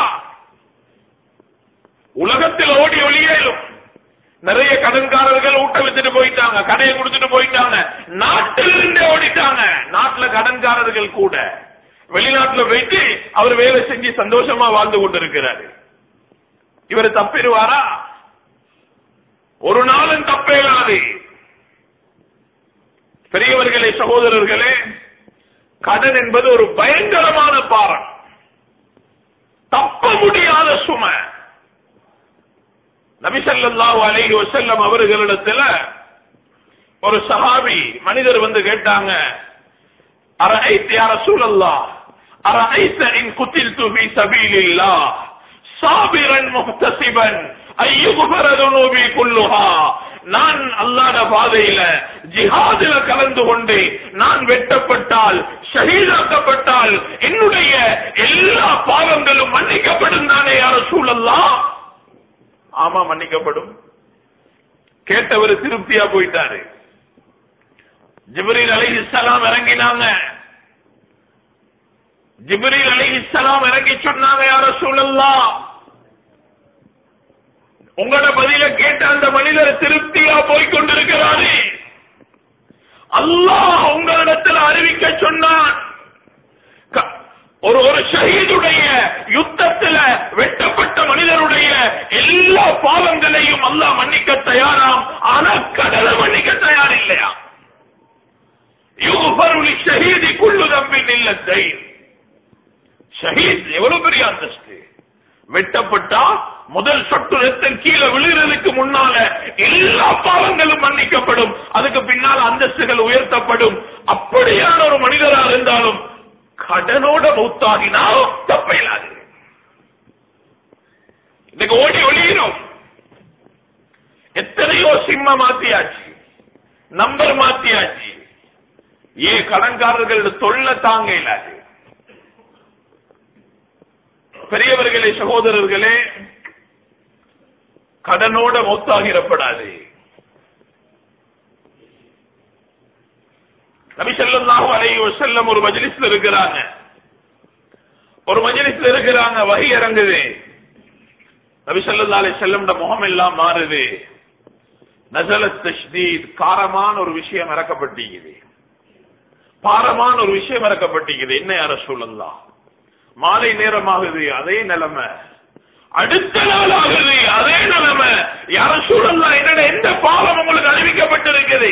உலகத்தில் ஓடி ஒளியேலும் நிறைய கடன்காரர்கள் ஊட்ட வச்சுட்டு போயிட்டாங்க கடையை கொடுத்துட்டு போயிட்டாங்க நாட்டிலிருந்தே ஓடிட்டாங்க நாட்டுல கடன்காரர்கள் கூட வெளிநாட்டுல போயிட்டு அவர் வேலை செஞ்சு சந்தோஷமா வாழ்ந்து கொண்டிருக்கிறாரு இவர் தப்பிடுவாரா ஒரு நாளும் தப்பேலாது பெரியவர்களே சகோதரர்களே கடன் என்பது ஒரு பயங்கரமான பாரம் தப்ப முடியாத சுமை நபிசல்லாஹு அலைஹி வஸல்லம் அவர்களிடத்துல ஒரு சஹாபி மனிதர் வந்து கேட்டாங்க அரஐத் யா ரசூலல்லாஹ் அரஐத் இன் குத்தில்து ஃபீ சபீலில்லாஹ் சாபிரன் முஹ்தசிபன் ஐயுக்ஃபர துனூபி குல்லுஹா நான் அல்லாஹ்ட பாதையில ஜிஹாதில கலந்து கொண்டு நான் வெட்டப்பட்டால் ஷஹீதாக்கப்பட்டால் என்னுடைய எல்லா பாவங்களும் மன்னிக்கப்படும் தானே யார சூழல்லாம் ஆமா மன்னிக்கப்படும் கேட்டவர் திருப்தியா போயிட்டாரு ஜிப்ரீல் அலைஹிஸ்ஸலாம் இறங்கினாங்க ஜிப்ரீல் அலைஹிஸ்ஸலாம் இறங்கி சொன்னாங்க யார சூழல்லாம் உங்களோட பதில கேட்ட அந்த மனிதர் திருப்தியா போய் கொண்டிருக்கிறாரே அல்லாஹ் உங்களிடத்தில் அறிவிக்க சொன்னான் க- ஒரு ஒரு ஷஹீதுடைய யுத்தத்துல வெட்டப்பட்ட மனிதருடைய எல்லா பாவங்களையும் அல்லாஹ் மன்னிக்க தயாராம் ஆனா கடலை மன்னிக்க தயார் இல்லையா யுகபருளி ஷஹீதி குள்ளு தம்பின் இல்லத்தை ஷஹீத் எவ்வளவு பெரிய அந்தஸ்து வெட்டப்பட்டா முதல் சொட்டு ரத்தம் கீழே விழுகிறதுக்கு முன்னால எல்லா பாவங்களும் மன்னிக்கப்படும் அதுக்கு பின்னால் அந்தஸ்துகள் உயர்த்தப்படும் அப்படியான ஒரு மனிதரா இருந்தாலும் கடனோட மௌத்தாகினால் தப்பையிலாது இன்னைக்கு ஓடி ஒளியினோம் எத்தனையோ சிம்ம மாத்தியாச்சு நம்பர் மாத்தியாச்சு ஏ கடன்காரர்கள் தொல்ல தாங்க இல்லாது பெரியவர்களே சகோதரர்களே கடனோட மொத்தாகிடப்படாது நபி ஸல்லல்லாஹு அலைஹி வஸல்லம் ஒரு மஜ்லிஸ்ல இருக்கிறாங்க ஒரு மஜ்லிஸ்ல இருக்கிறாங்க வகை இறங்குது நபி ஸல்லல்லாஹு அலைஹி வஸல்லம் முகம் எல்லாம் மாறுது நஸலத் தஷ்தீத் காரமான ஒரு விஷயம் இறக்கப்பட்டிருக்குது பாரமான ஒரு விஷயம் இறக்கப்பட்டிருக்குது என்ன யார சொல்லலாம் மாலை நேரமாகுது அதே நிலைமை அடுத்த நாள் ஆகுது அதே நிலைமை யார சூழல்லாம் என்னோட எந்த பாவம் உங்களுக்கு அறிவிக்கப்பட்டிருக்குது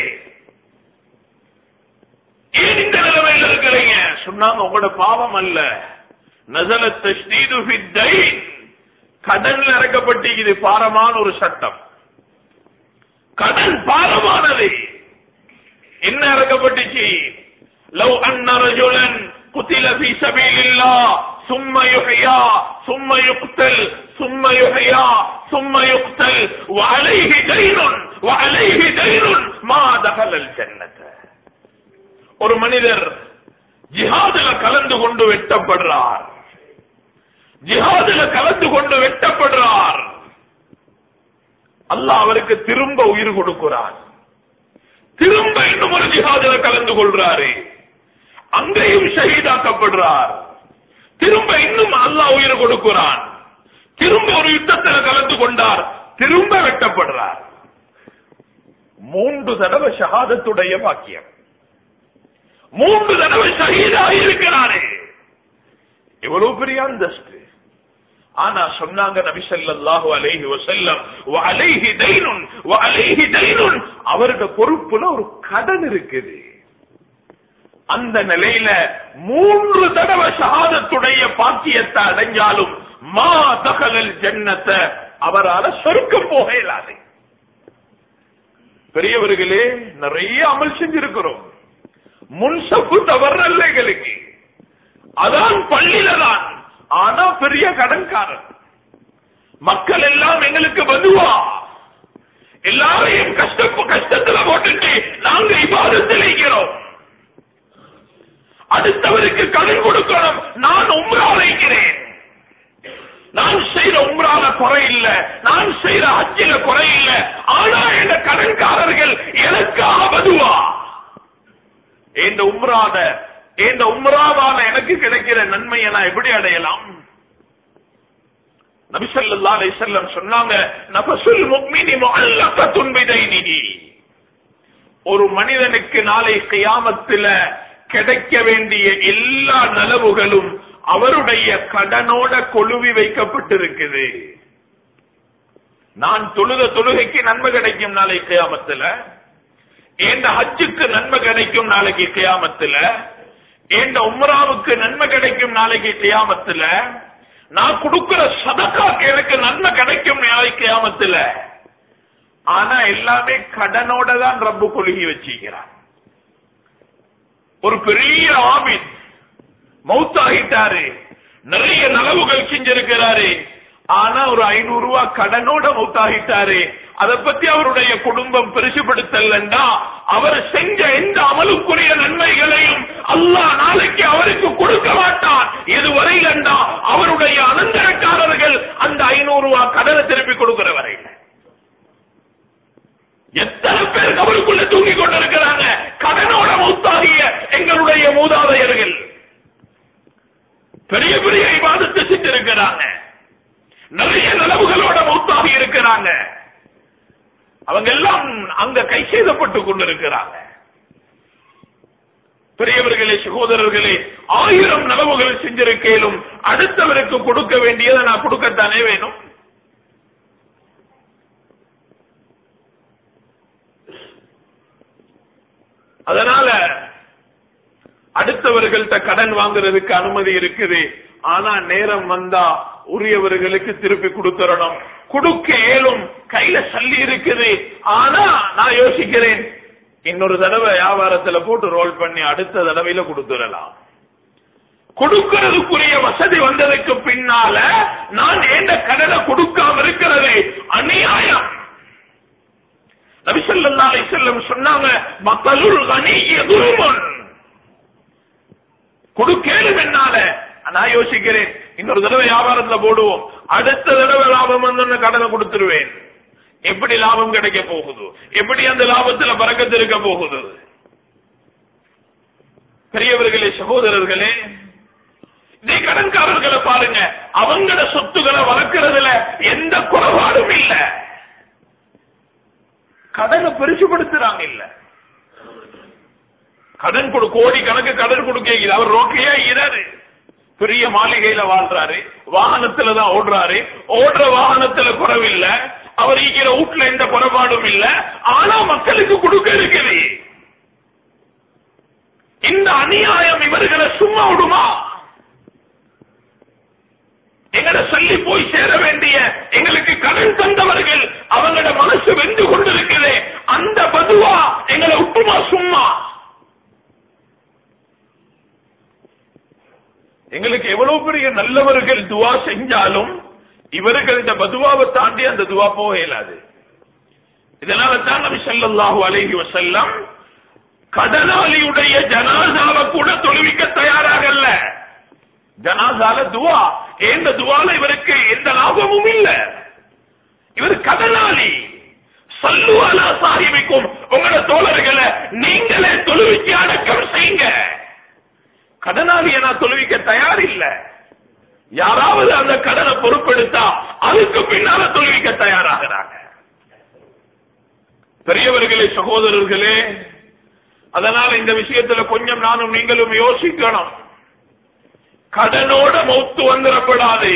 ஏன் இந்த நிலைமையில் இருக்கிறீங்க சொன்னாங்க உங்களோட பாவம் அல்ல நசல தஷ்தீது ஃபித்தைன் கடன்ல இறக்கப்பட்டிருக்குது பாரமான ஒரு சட்டம் கடன் பாரமானது என்ன இறக்கப்பட்டுச்சு லவ் அன்ன ரஜுலன் قتل في سبيل الله ثم يحيى ثم يقتل ثم يحيى ثم يقتل وعليه دين وعليه دين ما دخل الجنة ஒரு மனிதர் ஜிஹாதுல கலந்து கொண்டு வெட்டப்படுறார் ஜிஹாதுல கலந்து கொண்டு வெட்டப்படுறார் அல்லாஹ் அவருக்கு திரும்ப உயிர் கொடுக்கிறார் திரும்ப இன்னும் ஒரு ஜிஹாதுல கலந்து கொள்றாரு அங்கேயும் ஷஹீதாக்கப்படுறார் திரும்ப இன்னும் அல்லாஹ் உயிர் கொடுக்கிறான் திரும்ப ஒரு யுத்தத்தில் கலந்து கொண்டார் திரும்ப வெட்டப்படுறார் மூன்று தடவை ஷஹாதத்துடைய வாக்கியம் மூன்று தடவை ஷஹீதாக இருக்கிறாரே எவ்வளவு பெரிய அந்தஸ்து ஆனா சொன்னாங்க நபி ஸல்லல்லாஹு அலைஹி வஸல்லம் வ அலைஹி தைனுன் வ அலைஹி தைனுன் அவருடைய பொறுப்புல ஒரு கடன் இருக்குது அந்த நிலையில மூன்று தடவை ஷஹாதத்துடைய பாக்கியத்தை அடைஞ்சாலும் மா தகவல் ஜன்னத்தை அவரால சொருக்கம் போக இயலாது பெரியவர்களே நிறைய அமல் செஞ்சிருக்கிறோம் முன்சப்பு தவறல்ல எங்களுக்கு அதான் பள்ளியில தான் ஆனா பெரிய கடன்காரன் மக்கள் எல்லாம் எங்களுக்கு பதுவா எல்லாரையும் கஷ்ட கஷ்டத்துல போட்டுட்டு நாங்க இபாதத்தில் இருக்கிறோம் அடுத்தவருக்கு கடன் கொடுக்கணும் நான் உம்ரா வைக்கிறேன் நான் செய்யற உம்ரால குறை இல்ல நான் செய்யற ஹஜ்ஜில குறை இல்ல ஆனா என் கடன்காரர்கள் எனக்கு ஆபதுவா இந்த உம்ராத இந்த உம்ராவால எனக்கு கிடைக்கிற நன்மையை நான் எப்படி அடையலாம் நபிசல்லா அலைஹிஸ்ஸலாம் சொன்னாங்க நபசுல் முக்மினி முஅல்லகத்துன் பிதைனிஹி ஒரு மனிதனுக்கு நாளை கியாமத்தில கிடைக்க வேண்டிய எல்லா நலவுகளும் அவருடைய கடனோட கொழுவி வைக்கப்பட்டிருக்குது நான் தொழுத தொழுகைக்கு நன்மை கிடைக்கும் நாளை கியாமத்துல என் ஹஜ்ஜுக்கு நன்மை கிடைக்கும் நாளைக்கு கியாமத்துல என் உம்ராவுக்கு நன்மை கிடைக்கும் நாளைக்கு கியாமத்துல நான் கொடுக்கிற சதக்காக்கு எனக்கு நன்மை கிடைக்கும் நாளைக்கு கியாமத்துல ஆனா எல்லாமே கடனோட தான் ரப்பு கொழுகி வச்சிருக்கிறான் ஒரு பெரிய ஆபித் மௌத்தாகிட்டாரு நிறைய நலவுகள் செஞ்சிருக்கிறாரு ஆனா ஒரு ஐநூறு ரூபாய் கடனோட மௌத்தாகிட்டாரு அதை பத்தி அவருடைய குடும்பம் பெருசுபடுத்தலன்னா அவர் செஞ்ச எந்த அமலுக்குரிய நன்மைகளையும் அல்லாஹ் நாளைக்கு அவருக்கு கொடுக்க மாட்டான் எதுவரையிலண்டா அவருடைய அனந்தரக்காரர்கள் அந்த ஐநூறு ரூபாய் கடனை திருப்பி கொடுக்கிற வரையில் எத்தனை பேர் கபருக்குள்ள தூங்கி கொண்டிருக்கிறாங்க கடனோட மௌத்தாகிய எங்களுடைய மூதாதையர்கள் பெரிய பெரிய இபாதத்தை செஞ்சிருக்கிறாங்க நிறைய நலவுகளோட மௌத்தாகி இருக்கிறாங்க அவங்க எல்லாம் அங்க கை செய்தப்பட்டுக் கொண்டிருக்கிறாங்க பெரியவர்களே சகோதரர்களே ஆயிரம் நலவுகள் செஞ்சிருக்கேலும் அடுத்தவருக்கு கொடுக்க வேண்டியதை நான் கொடுக்கத்தானே வேணும் அதனால அடுத்தவர்கள்ட்ட கடன் வாங்குறதுக்கு அனுமதி இருக்குது ஆனா நேரம் வந்தா உரியவர்களுக்கு திருப்பி கொடுத்துடணும் கொடுக்க ஏலும் கையில சல்லி இருக்குது ஆனா நான் யோசிக்கிறேன் இன்னொரு தடவை வியாபாரத்துல போட்டு ரோல் பண்ணி அடுத்த தடவையில கொடுத்துடலாம் கொடுக்கிறதுக்குரிய வசதி வந்ததுக்கு பின்னால நான் ஏண்ட கடனை கொடுக்காம இருக்கிறது அநியாயம் நபிசல்லா செல்லம் சொன்னாங்க மக்களுள் கனிய துருமன் கொடுக்கேலும் என்னால நான் யோசிக்கிறேன் இன்னொரு தடவை வியாபாரத்துல போடுவோம் அடுத்த தடவை லாபம் வந்து கடனை கொடுத்துருவேன் எப்படி லாபம் கிடைக்க போகுது எப்படி அந்த லாபத்துல பறக்கத்து இருக்க போகுது பெரியவர்களே சகோதரர்களே இதே கடன்காரர்களை பாருங்க அவங்கள சொத்துக்களை வளர்க்கறதுல எந்த குறைபாடும் இல்ல கடனை பெருசுபடுத்துறாங்க இல்ல கடன் கொடு கோடி கணக்கு கடன் கொடுக்க அவர் ரோக்கையா இறாரு பெரிய மாளிகையில வாழ்றாரு வாகனத்துல தான் ஓடுறாரு ஓடுற வாகனத்துல குறைவில்ல அவர் இருக்கிற வீட்டுல எந்த குறைபாடும் இல்ல ஆனா மக்களுக்கு கொடுக்க இருக்குது இந்த அநியாயம் இவர்களை சும்மா விடுமா எங்கட சொல்லி போய் சேர வேண்டிய எங்களுக்கு கடன் தந்தவர்கள் அவங்களோட மனசு வெந்து கொண்டிருக்குது அந்த பதுவா எங்களை விட்டுமா சும்மா எங்களுக்கு எவ்வளவு பெரிய நல்லவர்கள் துவா செஞ்சாலும் இவர்கள் இந்த பதுவாவை தாண்டி அந்த துவா போக இயலாது இதனால தான் நபி ஸல்லல்லாஹு அலைஹி வஸல்லம் கடனாளியுடைய ஜனாசாவை கூட தொழுவிக்க தயாராகல்ல ஜனாசால துவா எந்த துவால இவருக்கு எந்த லாபமும் இல்ல இவர் கடனாளி சல்லு அலா சாஹிபிக்கும் உங்களோட தோழர்களை நீங்களே தொழுவிக்கு அடக்கம் செய்யுங்க கடனாளியை நான் தொழுவிக்க தயார் இல்ல யாராவது அந்த கடனை பொறுப்பெடுத்தா அதுக்கு பின்னால தொழுவிக்க தயாராகிறாங்க பெரியவர்களே சகோதரர்களே அதனால இந்த விஷயத்துல கொஞ்சம் நானும் நீங்களும் யோசிக்கணும் கடனோட மௌத்து வந்துடப்படாது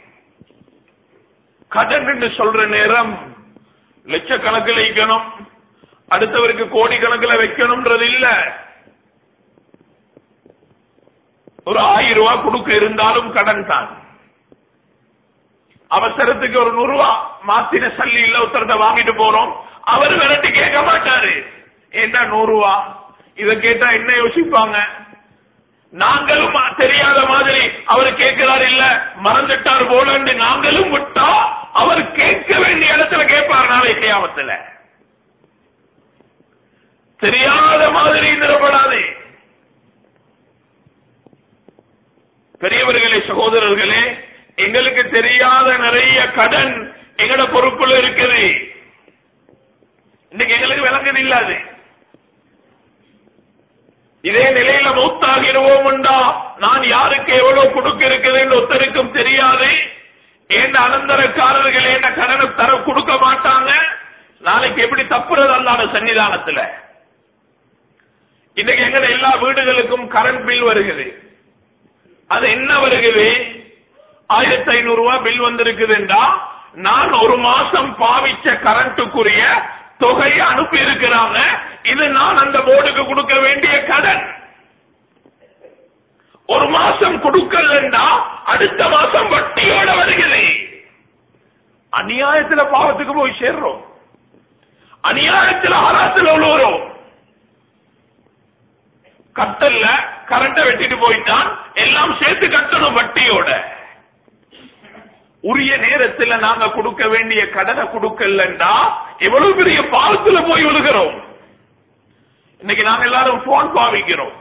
கடன் என்று சொல்ற நேரம் லட்சக்கணக்கில் வைக்கணும் அடுத்தவருக்கு கோடி கணக்கில் வைக்கணும்ன்றது இல்ல ஒரு ஆயிரம் ரூபாய் கொடுக்க இருந்தாலும் கடன் தான் அவசரத்துக்கு ஒரு நூறு ரூபாய் மாத்தின சல்லி இல்ல ஒருத்தரத்தை வாங்கிட்டு போறோம் அவர் விரட்டி கேட்க மாட்டாரு ஏண்டா நூறு ரூபா இத கேட்டா என்ன யோசிப்பாங்க நாங்களும் தெரியாத மாதிரி அவர் கேட்கிறார் இல்ல மறந்துட்டார் போலன்னு நாங்களும் விட்டா அவர் கேட்க வேண்டிய இடத்துல கேட்பார் நாளை கியாமத்துல தெரியாத மாதிரி நிரப்படாது பெரியவர்களே சகோதரர்களே எங்களுக்கு தெரியாத நிறைய கடன் எங்கட பொறுப்புல இருக்குது இன்னைக்கு எங்களுக்கு விளங்குது இல்லாது இதே நிலையில மூத்தாகிடுவோம்டா நான் யாருக்கு எவ்வளவு கொடுக்க இருக்குதுன்னு ஒருத்தருக்கும் தெரியாது ஏன் அனந்தரக்காரர்கள் என்ன கடனை தர கொடுக்க மாட்டாங்க நாளைக்கு எப்படி தப்புறது அல்லாத சன்னிதானத்துல இன்னைக்கு எங்கட எல்லா வீடுகளுக்கும் கரண்ட் பில் வருகிறது அது என்ன வருகிறது ஆயிரத்தி ஐநூறு ரூபாய் பில் வந்திருக்குதுண்டா நான் ஒரு மாசம் பாவிச்ச கரண்ட்டுக்குரிய தொகையை அனுப்பி இருக்கிறாங்க இது நான் அந்த போர்டுக்கு கொடுக்க வேண்டிய கடன் ஒரு மாசம் கொடுக்கலன்னா அடுத்த மாசம் வட்டியோட வருகிறது அநியாயத்துல பாவத்துக்கு போய் சேர்றோம் அநியாயத்துல ஆராத்துல உள்ளவரும் கட்டல்ல கரண்ட வெட்டிட்டு போயிட்டான் எல்லாம் சேர்த்து கட்டணும் வட்டியோட உரிய நேரத்துல நாங்க கொடுக்க வேண்டிய கடனை கொடுக்கலன்னா எவ்வளவு பெரிய பாவத்துல போய் விழுகிறோம் இன்னைக்கு நாங்க எல்லாரும் போன் பாவிக்கிறோம்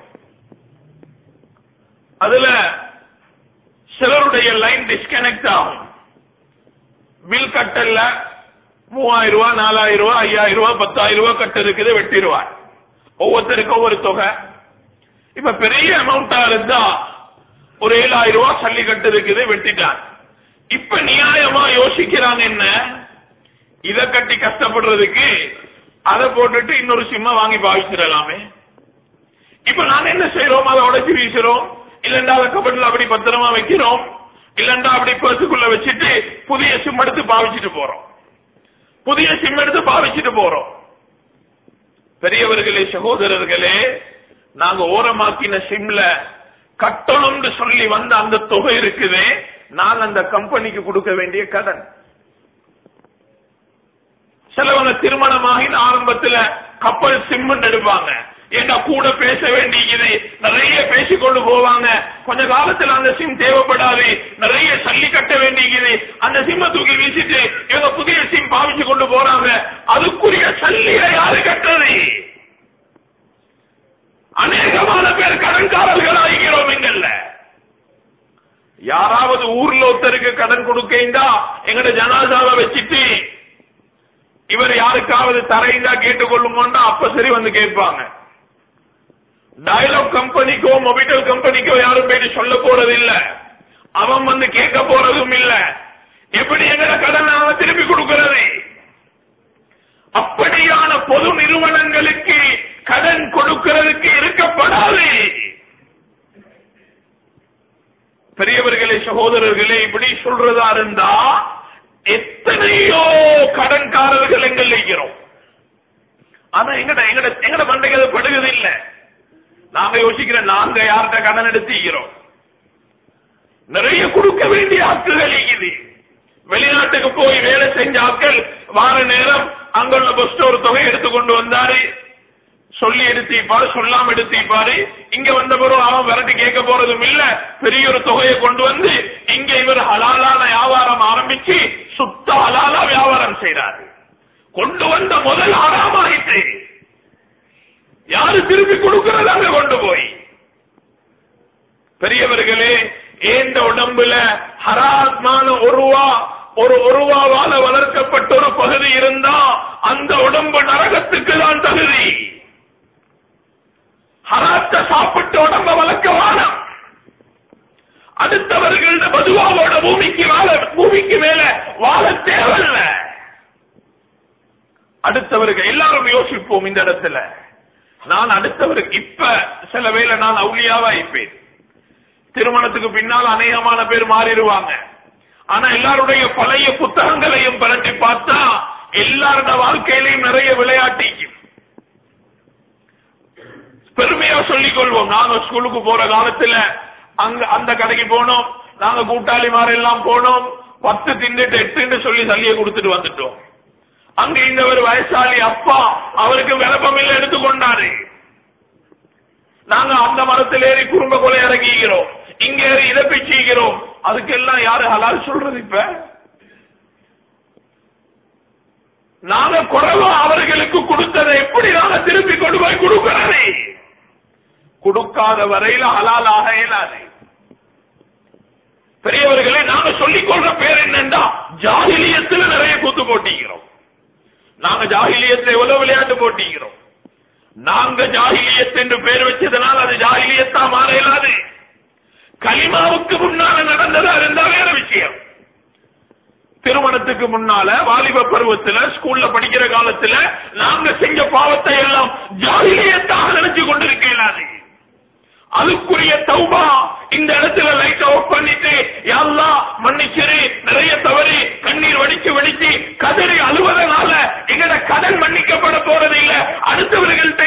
அதுல சிலருடைய லைன் டிஸ்கனெக்ட் ஆகும் பில் கட்டல்ல மூவாயிரம் ரூபாய் நாலாயிரம் ரூபாய் ஐயாயிரம் ரூபாய் பத்தாயிரம் ரூபாய் கட்ட இருக்குது வெட்டிடுவார் ஒவ்வொருத்தருக்கும் ஒவ்வொரு தொகை இப்ப பெரிய அமௌண்டா இருந்தா ஒரு ஏழாயிரம் ரூபாய் சல்லி கட்டு இருக்குது வெட்டிட்டான் இப்ப நியாயமா யோசிக்கிறாங்க என்ன இத கட்டி கஷ்டப்படுறதுக்கு அதை போட்டுட்டு இன்னொரு சிம்ம வாங்கி பாவிச்சிடலாமே இப்ப நாங்க என்ன செய்யறோம் அதை உடைச்சு வீசுறோம் இல்லண்டா அதை கபட்ல அப்படி பத்திரமா வைக்கிறோம் இல்லண்டா அப்படி பர்சுக்குள்ள வச்சுட்டு புதிய சிம் எடுத்து பாவிச்சிட்டு போறோம் புதிய சிம் எடுத்து பாவிச்சிட்டு போறோம் பெரியவர்களே சகோதரர்களே நாங்க ஓரமாக்கின சிம்ல கட்டணும்னு சொல்லி வந்த அந்த தொகை இருக்குதே நான் அந்த கம்பெனிக்கு கொடுக்க வேண்டிய கடன் சிலவங்க திருமணமாகி ஆரம்பத்துல கப்பல் சிம் எடுப்பாங்க ஏன்னா கூட பேச வேண்டியது நிறைய பேசிக்கொண்டு போவாங்க கொஞ்ச காலத்துல அந்த சிம் தேவைப்படாது நிறைய சல்லி கட்ட வேண்டியது அந்த சிம்ம தூக்கி வீசிட்டு இவங்க புதிய சிம் பாவிச்சு கொண்டு போறாங்க அதுக்குரிய சல்லிய யாரு கட்டுறது அநேகமான பேர் கடன்காரர்கள் ஆகிறோம் எங்கல்ல யாராவது ஊர்ல ஒருத்தருக்கு கடன் கொடுக்கா எங்கட ஜனாதாவை வச்சுட்டு இவர் யாருக்காவது தரைந்தா கேட்டுக்கொள்ளுமோன்னா அப்ப சரி வந்து கேட்பாங்க டயலாக் கம்பெனிக்கோ மொபைல் கம்பெனிக்கோ யாரும் போயிட்டு சொல்ல போறது இல்ல அவன் வந்து கேட்க போறதும் இல்ல எப்படி எங்கட கடன் அவன் திருப்பி கொடுக்கிறது அப்படியான பொது நிறுவனங்களுக்கு கடன் கொடுக்கிறதுக்கு இருக்கப்படாது பெரியவர்களே சகோதரர்களே இப்படி சொல்றதா இருந்தா எத்தனையோ கடன்காரர்கள் எங்கள் இருக்கிறோம் ஆனா எங்கட எங்கட எங்கட மண்டைக்கு அது படுகிறது இல்ல நாங்க யோசிக்கிறோம் நாங்க யார்கிட்ட கடன் எடுத்துக்கிறோம் நிறைய கொடுக்க வேண்டிய ஆட்கள் இருக்குது வெளிநாட்டுக்கு போய் வேலை செஞ்ச ஆட்கள் வார நேரம் அங்குள்ள பஸ் ஒரு தொகை எடுத்துக்கொண்டு வந்தாரு சொல்லி எடுத்திப்பாரு சொல்லாம எடுத்திப்பாரு இங்க வந்த பிறகு அவன் விரட்டி கேட்க போறதும் இல்ல பெரிய ஒரு தொகையை கொண்டு வந்து இங்க இவர் ஹலாலான வியாபாரம் ஆரம்பிச்சு சுத்த ஹலாலா வியாபாரம் செய்யறாரு கொண்டு வந்த முதல் ஆறாமாயிட்டு யாரு திருப்பி கொடுக்கிறது அங்க கொண்டு போய் பெரியவர்களே ஏந்த உடம்புல ஹராத்மான ஒரு ரூபா ஒரு ஒரு ரூபாவால வளர்க்கப்பட்ட ஒரு பகுதி இருந்தா அந்த உடம்பு நரகத்துக்கு தான் தகுதி ஹராத்த சாப்பிட்டு உடம்ப வளர்க்க வானம் அடுத்தவர்கள் பதுவாவோட பூமிக்கு வாழ பூமிக்கு மேல வாழ தேவையில்ல அடுத்தவர்கள் எல்லாரும் யோசிப்போம் இந்த இடத்துல நான் அடுத்தவருக்கு இப்ப சில வேளை நான் அவுளியாவா இருப்பேன் திருமணத்துக்கு பின்னால் அநேகமான பேர் மாறிடுவாங்க ஆனா எல்லாருடைய பழைய புத்தகங்களையும் பரட்டி பார்த்தா எல்லாரோட வாழ்க்கையிலையும் நிறைய விளையாட்டிக்கும் பெருமையா சொல்லிக் கொள்வோம் நாங்க ஸ்கூலுக்கு போற காலத்துல அங்க அந்த கடைக்கு போனோம் நாங்க கூட்டாளி எல்லாம் போனோம் பத்து தின்னுட்டு எட்டுன்னு சொல்லி சல்லியை கொடுத்துட்டு வந்துட்டோம் அங்க இந்த ஒரு வயசாளி அப்பா அவருக்கு விளப்பம் இல்லை எடுத்துக்கொண்டாரு நாங்க அந்த மரத்தில் ஏறி குடும்ப கொலை இறங்கிக்கிறோம் இங்க ஏறி இதை பிச்சுக்கிறோம் அதுக்கெல்லாம் யாரு ஹலால் சொல்றது இப்ப நாங்க குறைவா அவர்களுக்கு கொடுத்ததை எப்படி நாங்க திருப்பி கொண்டு போய் கொடுக்கிறது கொடுக்காத வரையில ஹலாலாக இயலாது பெரியவர்களே நாங்க சொல்லிக் கொள்ற பேர் என்னண்டா ஜாகிலியத்துல நிறைய கூத்து போட்டிக்கிறோம் நாங்க ஜாகிலியத்துல எவ்வளவு விளையாட்டு போட்டிக்கிறோம் நாங்க ஜாகிலியத் என்று பேர் வச்சதனால் அது ஜாகிலியத்தா மாற இயலாது கலிமாவுக்கு முன்னால நடந்ததா இருந்தா வேற விஷயம் திருமணத்துக்கு முன்னால வாலிப பருவத்துல ஸ்கூல்ல படிக்கிற காலத்துல நாங்க செஞ்ச பாவத்தை எல்லாம் ஜாகிலியத்தாக நினைச்சு கொண்டிருக்க இயலாது அதுக்குரிய தௌபா இந்த இடத்துல லைட் ஆஃப் பண்ணிட்டு யாழ்லா மன்னிச்சிரு நிறைய தவறு கண்ணீர் வடிச்சு வடிச்சு கதறி அழுவதனால எங்கட கடன் மன்னிக்கப்பட போறது இல்ல அடுத்தவர்கள்ட்ட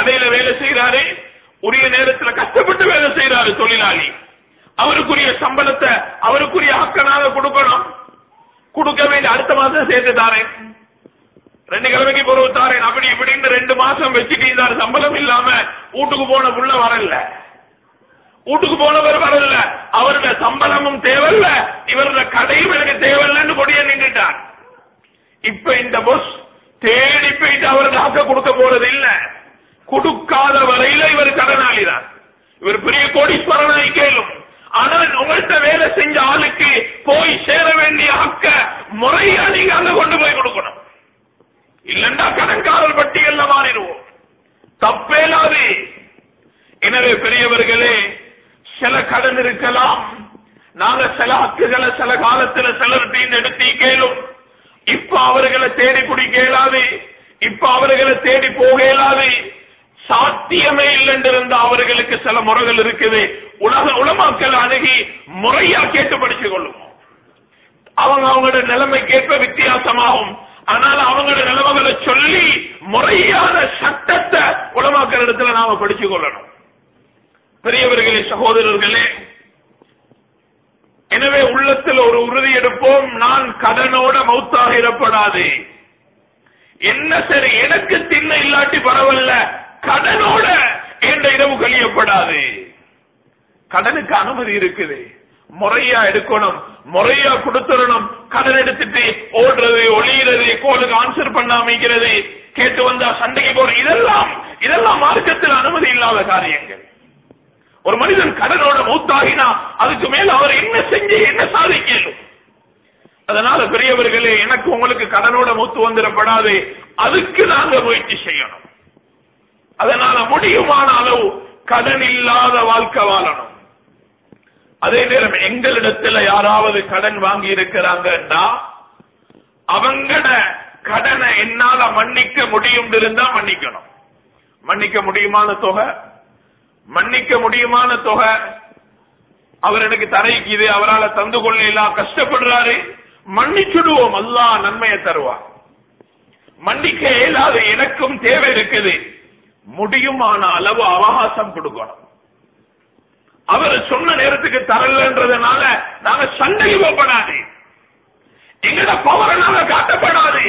கடையில வேலை செய்யறாரு உரிய நேரத்துல கஷ்டப்பட்டு வேலை செய்யறாரு தொழிலாளி அவருக்குரிய சம்பளத்தை அவருக்குரிய ஹக்கனாக கொடுக்கணும் கொடுக்க வேண்டிய அடுத்த மாசம் சேர்த்து தாரேன் ரெண்டு கிழமைக்கு பொருள் தாரேன் அப்படி இப்படின்னு ரெண்டு மாசம் வச்சுட்டு இருந்தார் சம்பளம் இல்லாம வீட்டுக்கு போன புள்ள வரல வீட்டுக்கு போனவர் வரல அவருடைய சம்பளமும் தேவையில்ல இவருடைய கடையும் எனக்கு தேவையில்லைன்னு கொடிய நின்றுட்டார் இப்ப இந்த பொஸ் தேடி போயிட்டு அவருக்கு ஹக்க கொடுக்க போறது இல்ல கொடுக்காத வரையில இவர் கடனாளி தான் இவர் பெரிய கோடீஸ்வரனாய் கேளும் ஆனால் உங்கள்கிட்ட வேலை செஞ்ச ஆளுக்கு போய் சேர வேண்டிய ஹக்க முறையா நீங்க அங்க கொண்டு போய் கொடுக்கணும் இல்லண்டா கடன்காரர் பட்டியல்ல மாறிடுவோம் தப்பேலாது எனவே பெரியவர்களே சில கடன் இருக்கலாம் நாங்க சில ஹக்குகளை சில காலத்துல சிலர்கிட்ட எடுத்து கேளும் இப்ப அவர்களை தேடி பிடிக்க இயலாது இப்ப அவர்களை தேடி போக இயலாது சாத்தியமே இல்லைன்னு இருந்த அவர்களுக்கு சில முறைகள் இருக்குது உலக உலமாக்கள் அணுகி முறையா கேட்டு படிச்சு கொள்ளுவோம் அவங்க அவங்களோட நிலைமைக்கேற்ப வித்தியாசமாகும் ஆனால் அவங்களோட நிலைமைகளை சொல்லி முறையான சட்டத்தை உலமாக்கிற இடத்துல நாம படிச்சு கொள்ளணும் பெரியவர்களே சகோதரர்களே எனவே உள்ளத்தில் ஒரு உறுதி எடுப்போம் நான் கடனோட மௌத்தாகிடப்படாது என்ன சரி எனக்கு தின்ன இல்லாட்டி பரவாயில்ல கடனோட என்ற இரவு கழியப்படாது கடனுக்கு அனுமதி இருக்குது முறையா எடுக்கணும் முறையா கொடுத்துடணும் கடன் எடுத்துட்டு ஓடுறது ஒளியிறது கோலுக்கு ஆன்சர் பண்ணாமிக்கிறது கேட்டு வந்தா சண்டைக்கு போற இதெல்லாம் இதெல்லாம் மார்க்கத்தில் அனுமதி இல்லாத காரியங்கள் ஒரு மனிதன் கடனோட மூத்தாகினா அதுக்கு மேல அவர் என்ன செஞ்சு என்ன சாதிக்கணும் அதனால பெரியவர்களே எனக்கு உங்களுக்கு கடனோட மூத்து வந்துடப்படாது அதுக்கு நாங்க முயற்சி செய்யணும் அதனால முடியுமான அளவு கடன் இல்லாத வாழ்க்கை வாழணும் அதே நேரம் எங்களிடத்துல யாராவது கடன் வாங்கி இருக்கிறாங்கன்னா அவங்கட கடனை என்னால மன்னிக்க முடியும் இருந்தா மன்னிக்கணும் மன்னிக்க முடியுமான தொகை மன்னிக்க முடியுமான தொகை அவர் எனக்கு தரைக்குது அவரால் தந்து கொள்ளலாம் கஷ்டப்படுறாரு மன்னிச்சுடுவோம் அல்லாஹ் நன்மையை தருவார் மன்னிக்க இயலாது எனக்கும் தேவை இருக்குது முடியுமான அளவு அவகாசம் கொடுக்கணும் அவர் சொன்ன நேரத்துக்கு தரலன்றதுனால நாங்க சண்டைக்கு போகப்படாது எங்கட பவரை நாங்க காட்டப்படாது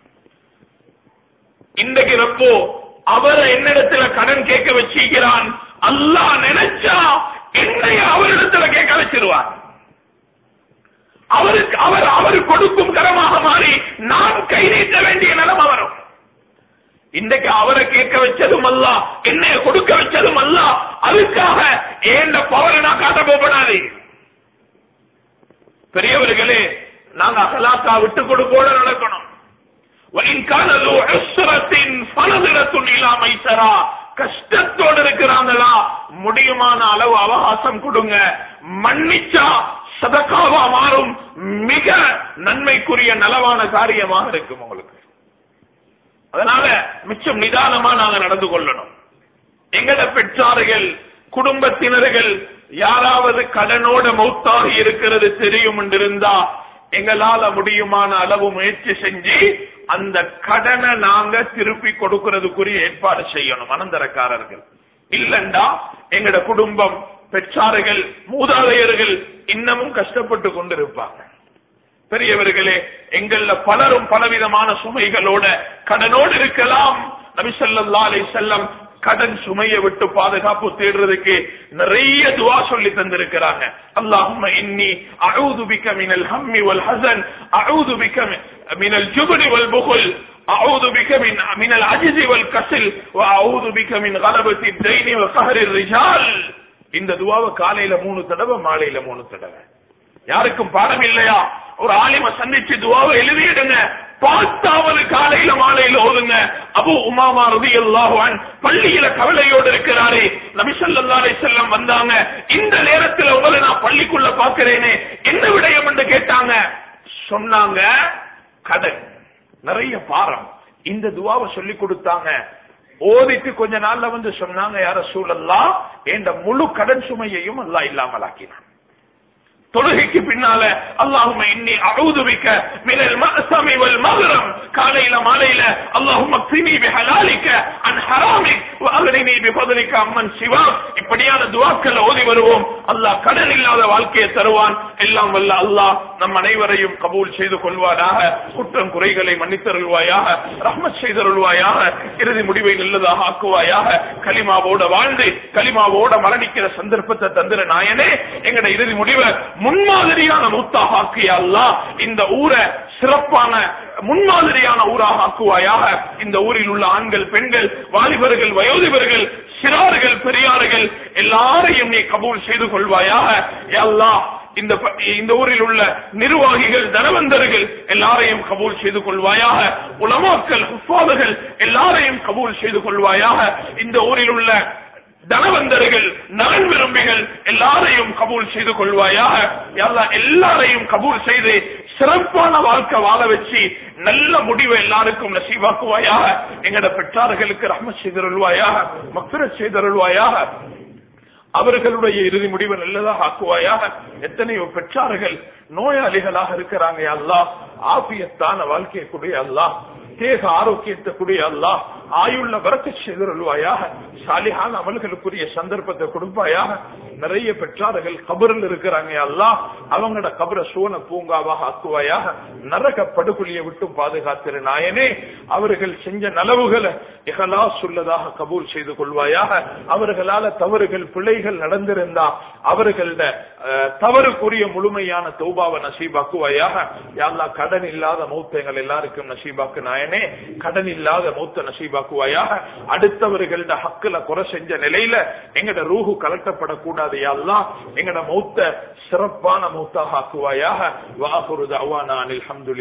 இன்றைக்கு ரப்போ அவரை என்னிடத்துல கடன் கேட்க வச்சிருக்கிறான் அல்லாஹ் நினைச்சா என்னைய அவரிடத்துல கேட்க வச்சிருவார் அவருக்கு அவர் அவர் கொடுக்கும் கரமாக மாறி நான் கை நீட்ட வேண்டிய நிலைமை வரும் இன்றைக்கு அவரை கேட்க வச்சதும் அல்ல என்னைய கொடுக்க வச்சதும் அல்ல அதுக்காக ஏண்ட பவரை நான் காட்ட போகப்படாது பெரியவர்களே நாங்க அகலாக்கா விட்டு கொடுப்போட நடக்கணும் وَإِنْ كَانَ ذُو عُسْرَةٍ فَنَظِرَةٌ إِلَى مَيْسَرَةٍ கஷ்டத்தோடு இருக்கிறாங்களா முடியுமான அளவு அவகாசம் கொடுங்க மன்னிச்சா சதக்காவா மாறும் மிக நன்மைக்குரிய நலவான காரியமாக இருக்கும் உங்களுக்கு அதனால மிச்சம் நிதானமா நாங்க நடந்து கொள்ளணும் எங்கட பெற்றார்கள் குடும்பத்தினர்கள் யாராவது கடனோட மௌத்தாகி இருக்கிறது தெரியும் என்றிருந்தா எங்களால முடியுமான அளவு முயற்சி செஞ்சு அந்த கடனை நாங்க திருப்பி கொடுக்கிறதுக்குரிய ஏற்பாடு செய்யணும் அனந்தரக்காரர்கள் இல்லண்டா எங்கட குடும்பம் பெற்றார்கள் மூதாதையர்கள் இன்னமும் கஷ்டப்பட்டு கொண்டிருப்பாங்க பெரியவர்களே எங்கள்ல பலரும் பலவிதமான சுமைகளோட கடனோடு இருக்கலாம் நபிசல்லா அலை செல்லம் கடன் சுமையை விட்டு பாதுகாப்பு தேடுறதுக்கு நிறைய துவா சொல்லி தந்திருக்கிறாங்க அல்லாஹும்ம இன்னி அஊது பிக மினல் ஹம்மி வல் ஹஸன் அஊது பிக மினல் ஜுப்னி வல் புகுல் أعوذ بك من من العجز والكسل وأعوذ بك من غلبة الدين وقهر الرجال இந்த துவாவை காலையில மூணு தடவை மாலையில மூணு தடவை யாருக்கும் பாடம் இல்லையா ஒரு ஆலிம சந்திச்சு துவாவை எழுதிடுங்க பார்த்தாவது காலையில மாலையில ஓதுங்க அபு உமாமா ரதி அல்லாஹான் பள்ளியில கவலையோடு இருக்கிறாரே நபிசல்லா செல்லம் வந்தாங்க இந்த நேரத்துல உங்களை நான் பள்ளிக்குள்ள பாக்குறேனே என்ன விடயம் என்று கேட்டாங்க சொன்னாங்க கடன் நிறைய பாரம் இந்த துவாவை சொல்லி கொடுத்தாங்க ஓதிட்டு கொஞ்ச நாள்ல வந்து சொன்னாங்க யார சூழல்லா என்ற முழு கடன் சுமையையும் அல்லா இல்லாமலாக்கினான் தொழுகைக்கு பின்னால அல்லாஹும இன்னி அவுது பிக்க மினல் மஅசமி வல் மக்ரம் காலையில மாலையில அல்லாஹும கினி பிஹலாலிக அன் ஹராமிக் வ அக்னினி பிபதலிக்க அம்மன் சிவா இப்படியான துவாக்கள் ஓதி வருவோம் அல்லாஹ் கடன் இல்லாத வாழ்க்கையை தருவான் எல்லாம் வல்ல அல்லாஹ் நம் அனைவரையும் கபூல் செய்து கொள்வாராக குற்றம் குறைகளை மன்னித்தருள்வாயாக ரஹ்மத் செய்தருள்வாயாக இறுதி முடிவை நல்லதாக ஆக்குவாயாக கலிமாவோட வாழ்ந்து கலிமாவோட மரணிக்கிற சந்தர்ப்பத்தை தந்திர நாயனே எங்கட இறுதி முடிவை முன்மாதிரியான மூத்தாக ஆக்கிய அல்லாஹ் இந்த ஊரை சிறப்பான முன்மாதிரியான ஊராக ஆக்குவாயாக இந்த ஊரில் உள்ள ஆண்கள் பெண்கள் வாலிபர்கள் வயோதிபர்கள் சிறார்கள் பெரியார்கள் எல்லாரையும் நீ கபூல் செய்து கொள்வாயாக யா அல்லாஹ் இந்த ப- இந்த ஊரில் உள்ள நிர்வாகிகள் தனவந்தர்கள் எல்லாரையும் கபூல் செய்து கொள்வாயாக உலமாக்கள் ஹுஃபாதுகள் எல்லாரையும் கபூல் செய்து கொள்வாயாக இந்த ஊரில் உள்ள தனவந்தர்கள் நலன் விரும்பிகள் எல்லாரையும் கபூல் செய்து கொள்வாயாக யா அல்லாஹ் எல்லாரையும் கபூல் செய்து சிறப்பான வாழ்க்கை வாழ வச்சு நல்ல முடிவை எல்லாருக்கும் நசீவாக்குவாயாக எங்கட பெற்றார்களுக்கு ரஹ்ம செய்தருள்வாயாக மக்ர செய்தருள்வாயாக அவர்களுடைய இறுதி முடிவு நல்லதாக ஆக்குவாயாக எத்தனையோ பெற்றார்கள் நோயாளிகளாக இருக்கிறாங்க யா அல்லாஹ் ஆபியத்தான வாழ்க்கையை கூடிய அல்லாஹ் தேக ஆரோக்கியத்தை கூடிய அல்லாஹ் ஆயுள்ள வரக்க செய்தருள்வாயாக சாலிஹான அமல்களுக்குரிய சந்தர்ப்பத்தை கொடுப்பாயாக நிறைய பெற்றார்கள் கபரில் இருக்கிறாங்க யா அல்லாஹ் அவங்களோட கபர சூன பூங்காவாக ஆக்குவாயாக நரக படுகொலியை விட்டு பாதுகாத்திரு நாயனே அவர்கள் செஞ்ச நலவுகளை இகலா சொல்லதாக கபூல் செய்து கொள்வாயாக அவர்களால தவறுகள் பிழைகள் நடந்திருந்தா அவர்களோட அஹ், தவறுக்குரிய முழுமையான தௌபாவை நசீபாக்குவாயாக யாழ்லா கடன் இல்லாத மௌத்தங்கள் எல்லாருக்கும் நசீபாக்கு நாயனே கடன் இல்லாத மௌத்த நசீபாக்குவாயாக அடுத்தவர்களோட ஹக்குல குறை செஞ்ச நிலையில எங்கட ரூஹு கலட்டப்படக்கூடாது யாழ்லா எங்கட மௌத்த சிறப்பான மௌத்தாக ஆக்குவாயாக வாகுரு அவானா அனில்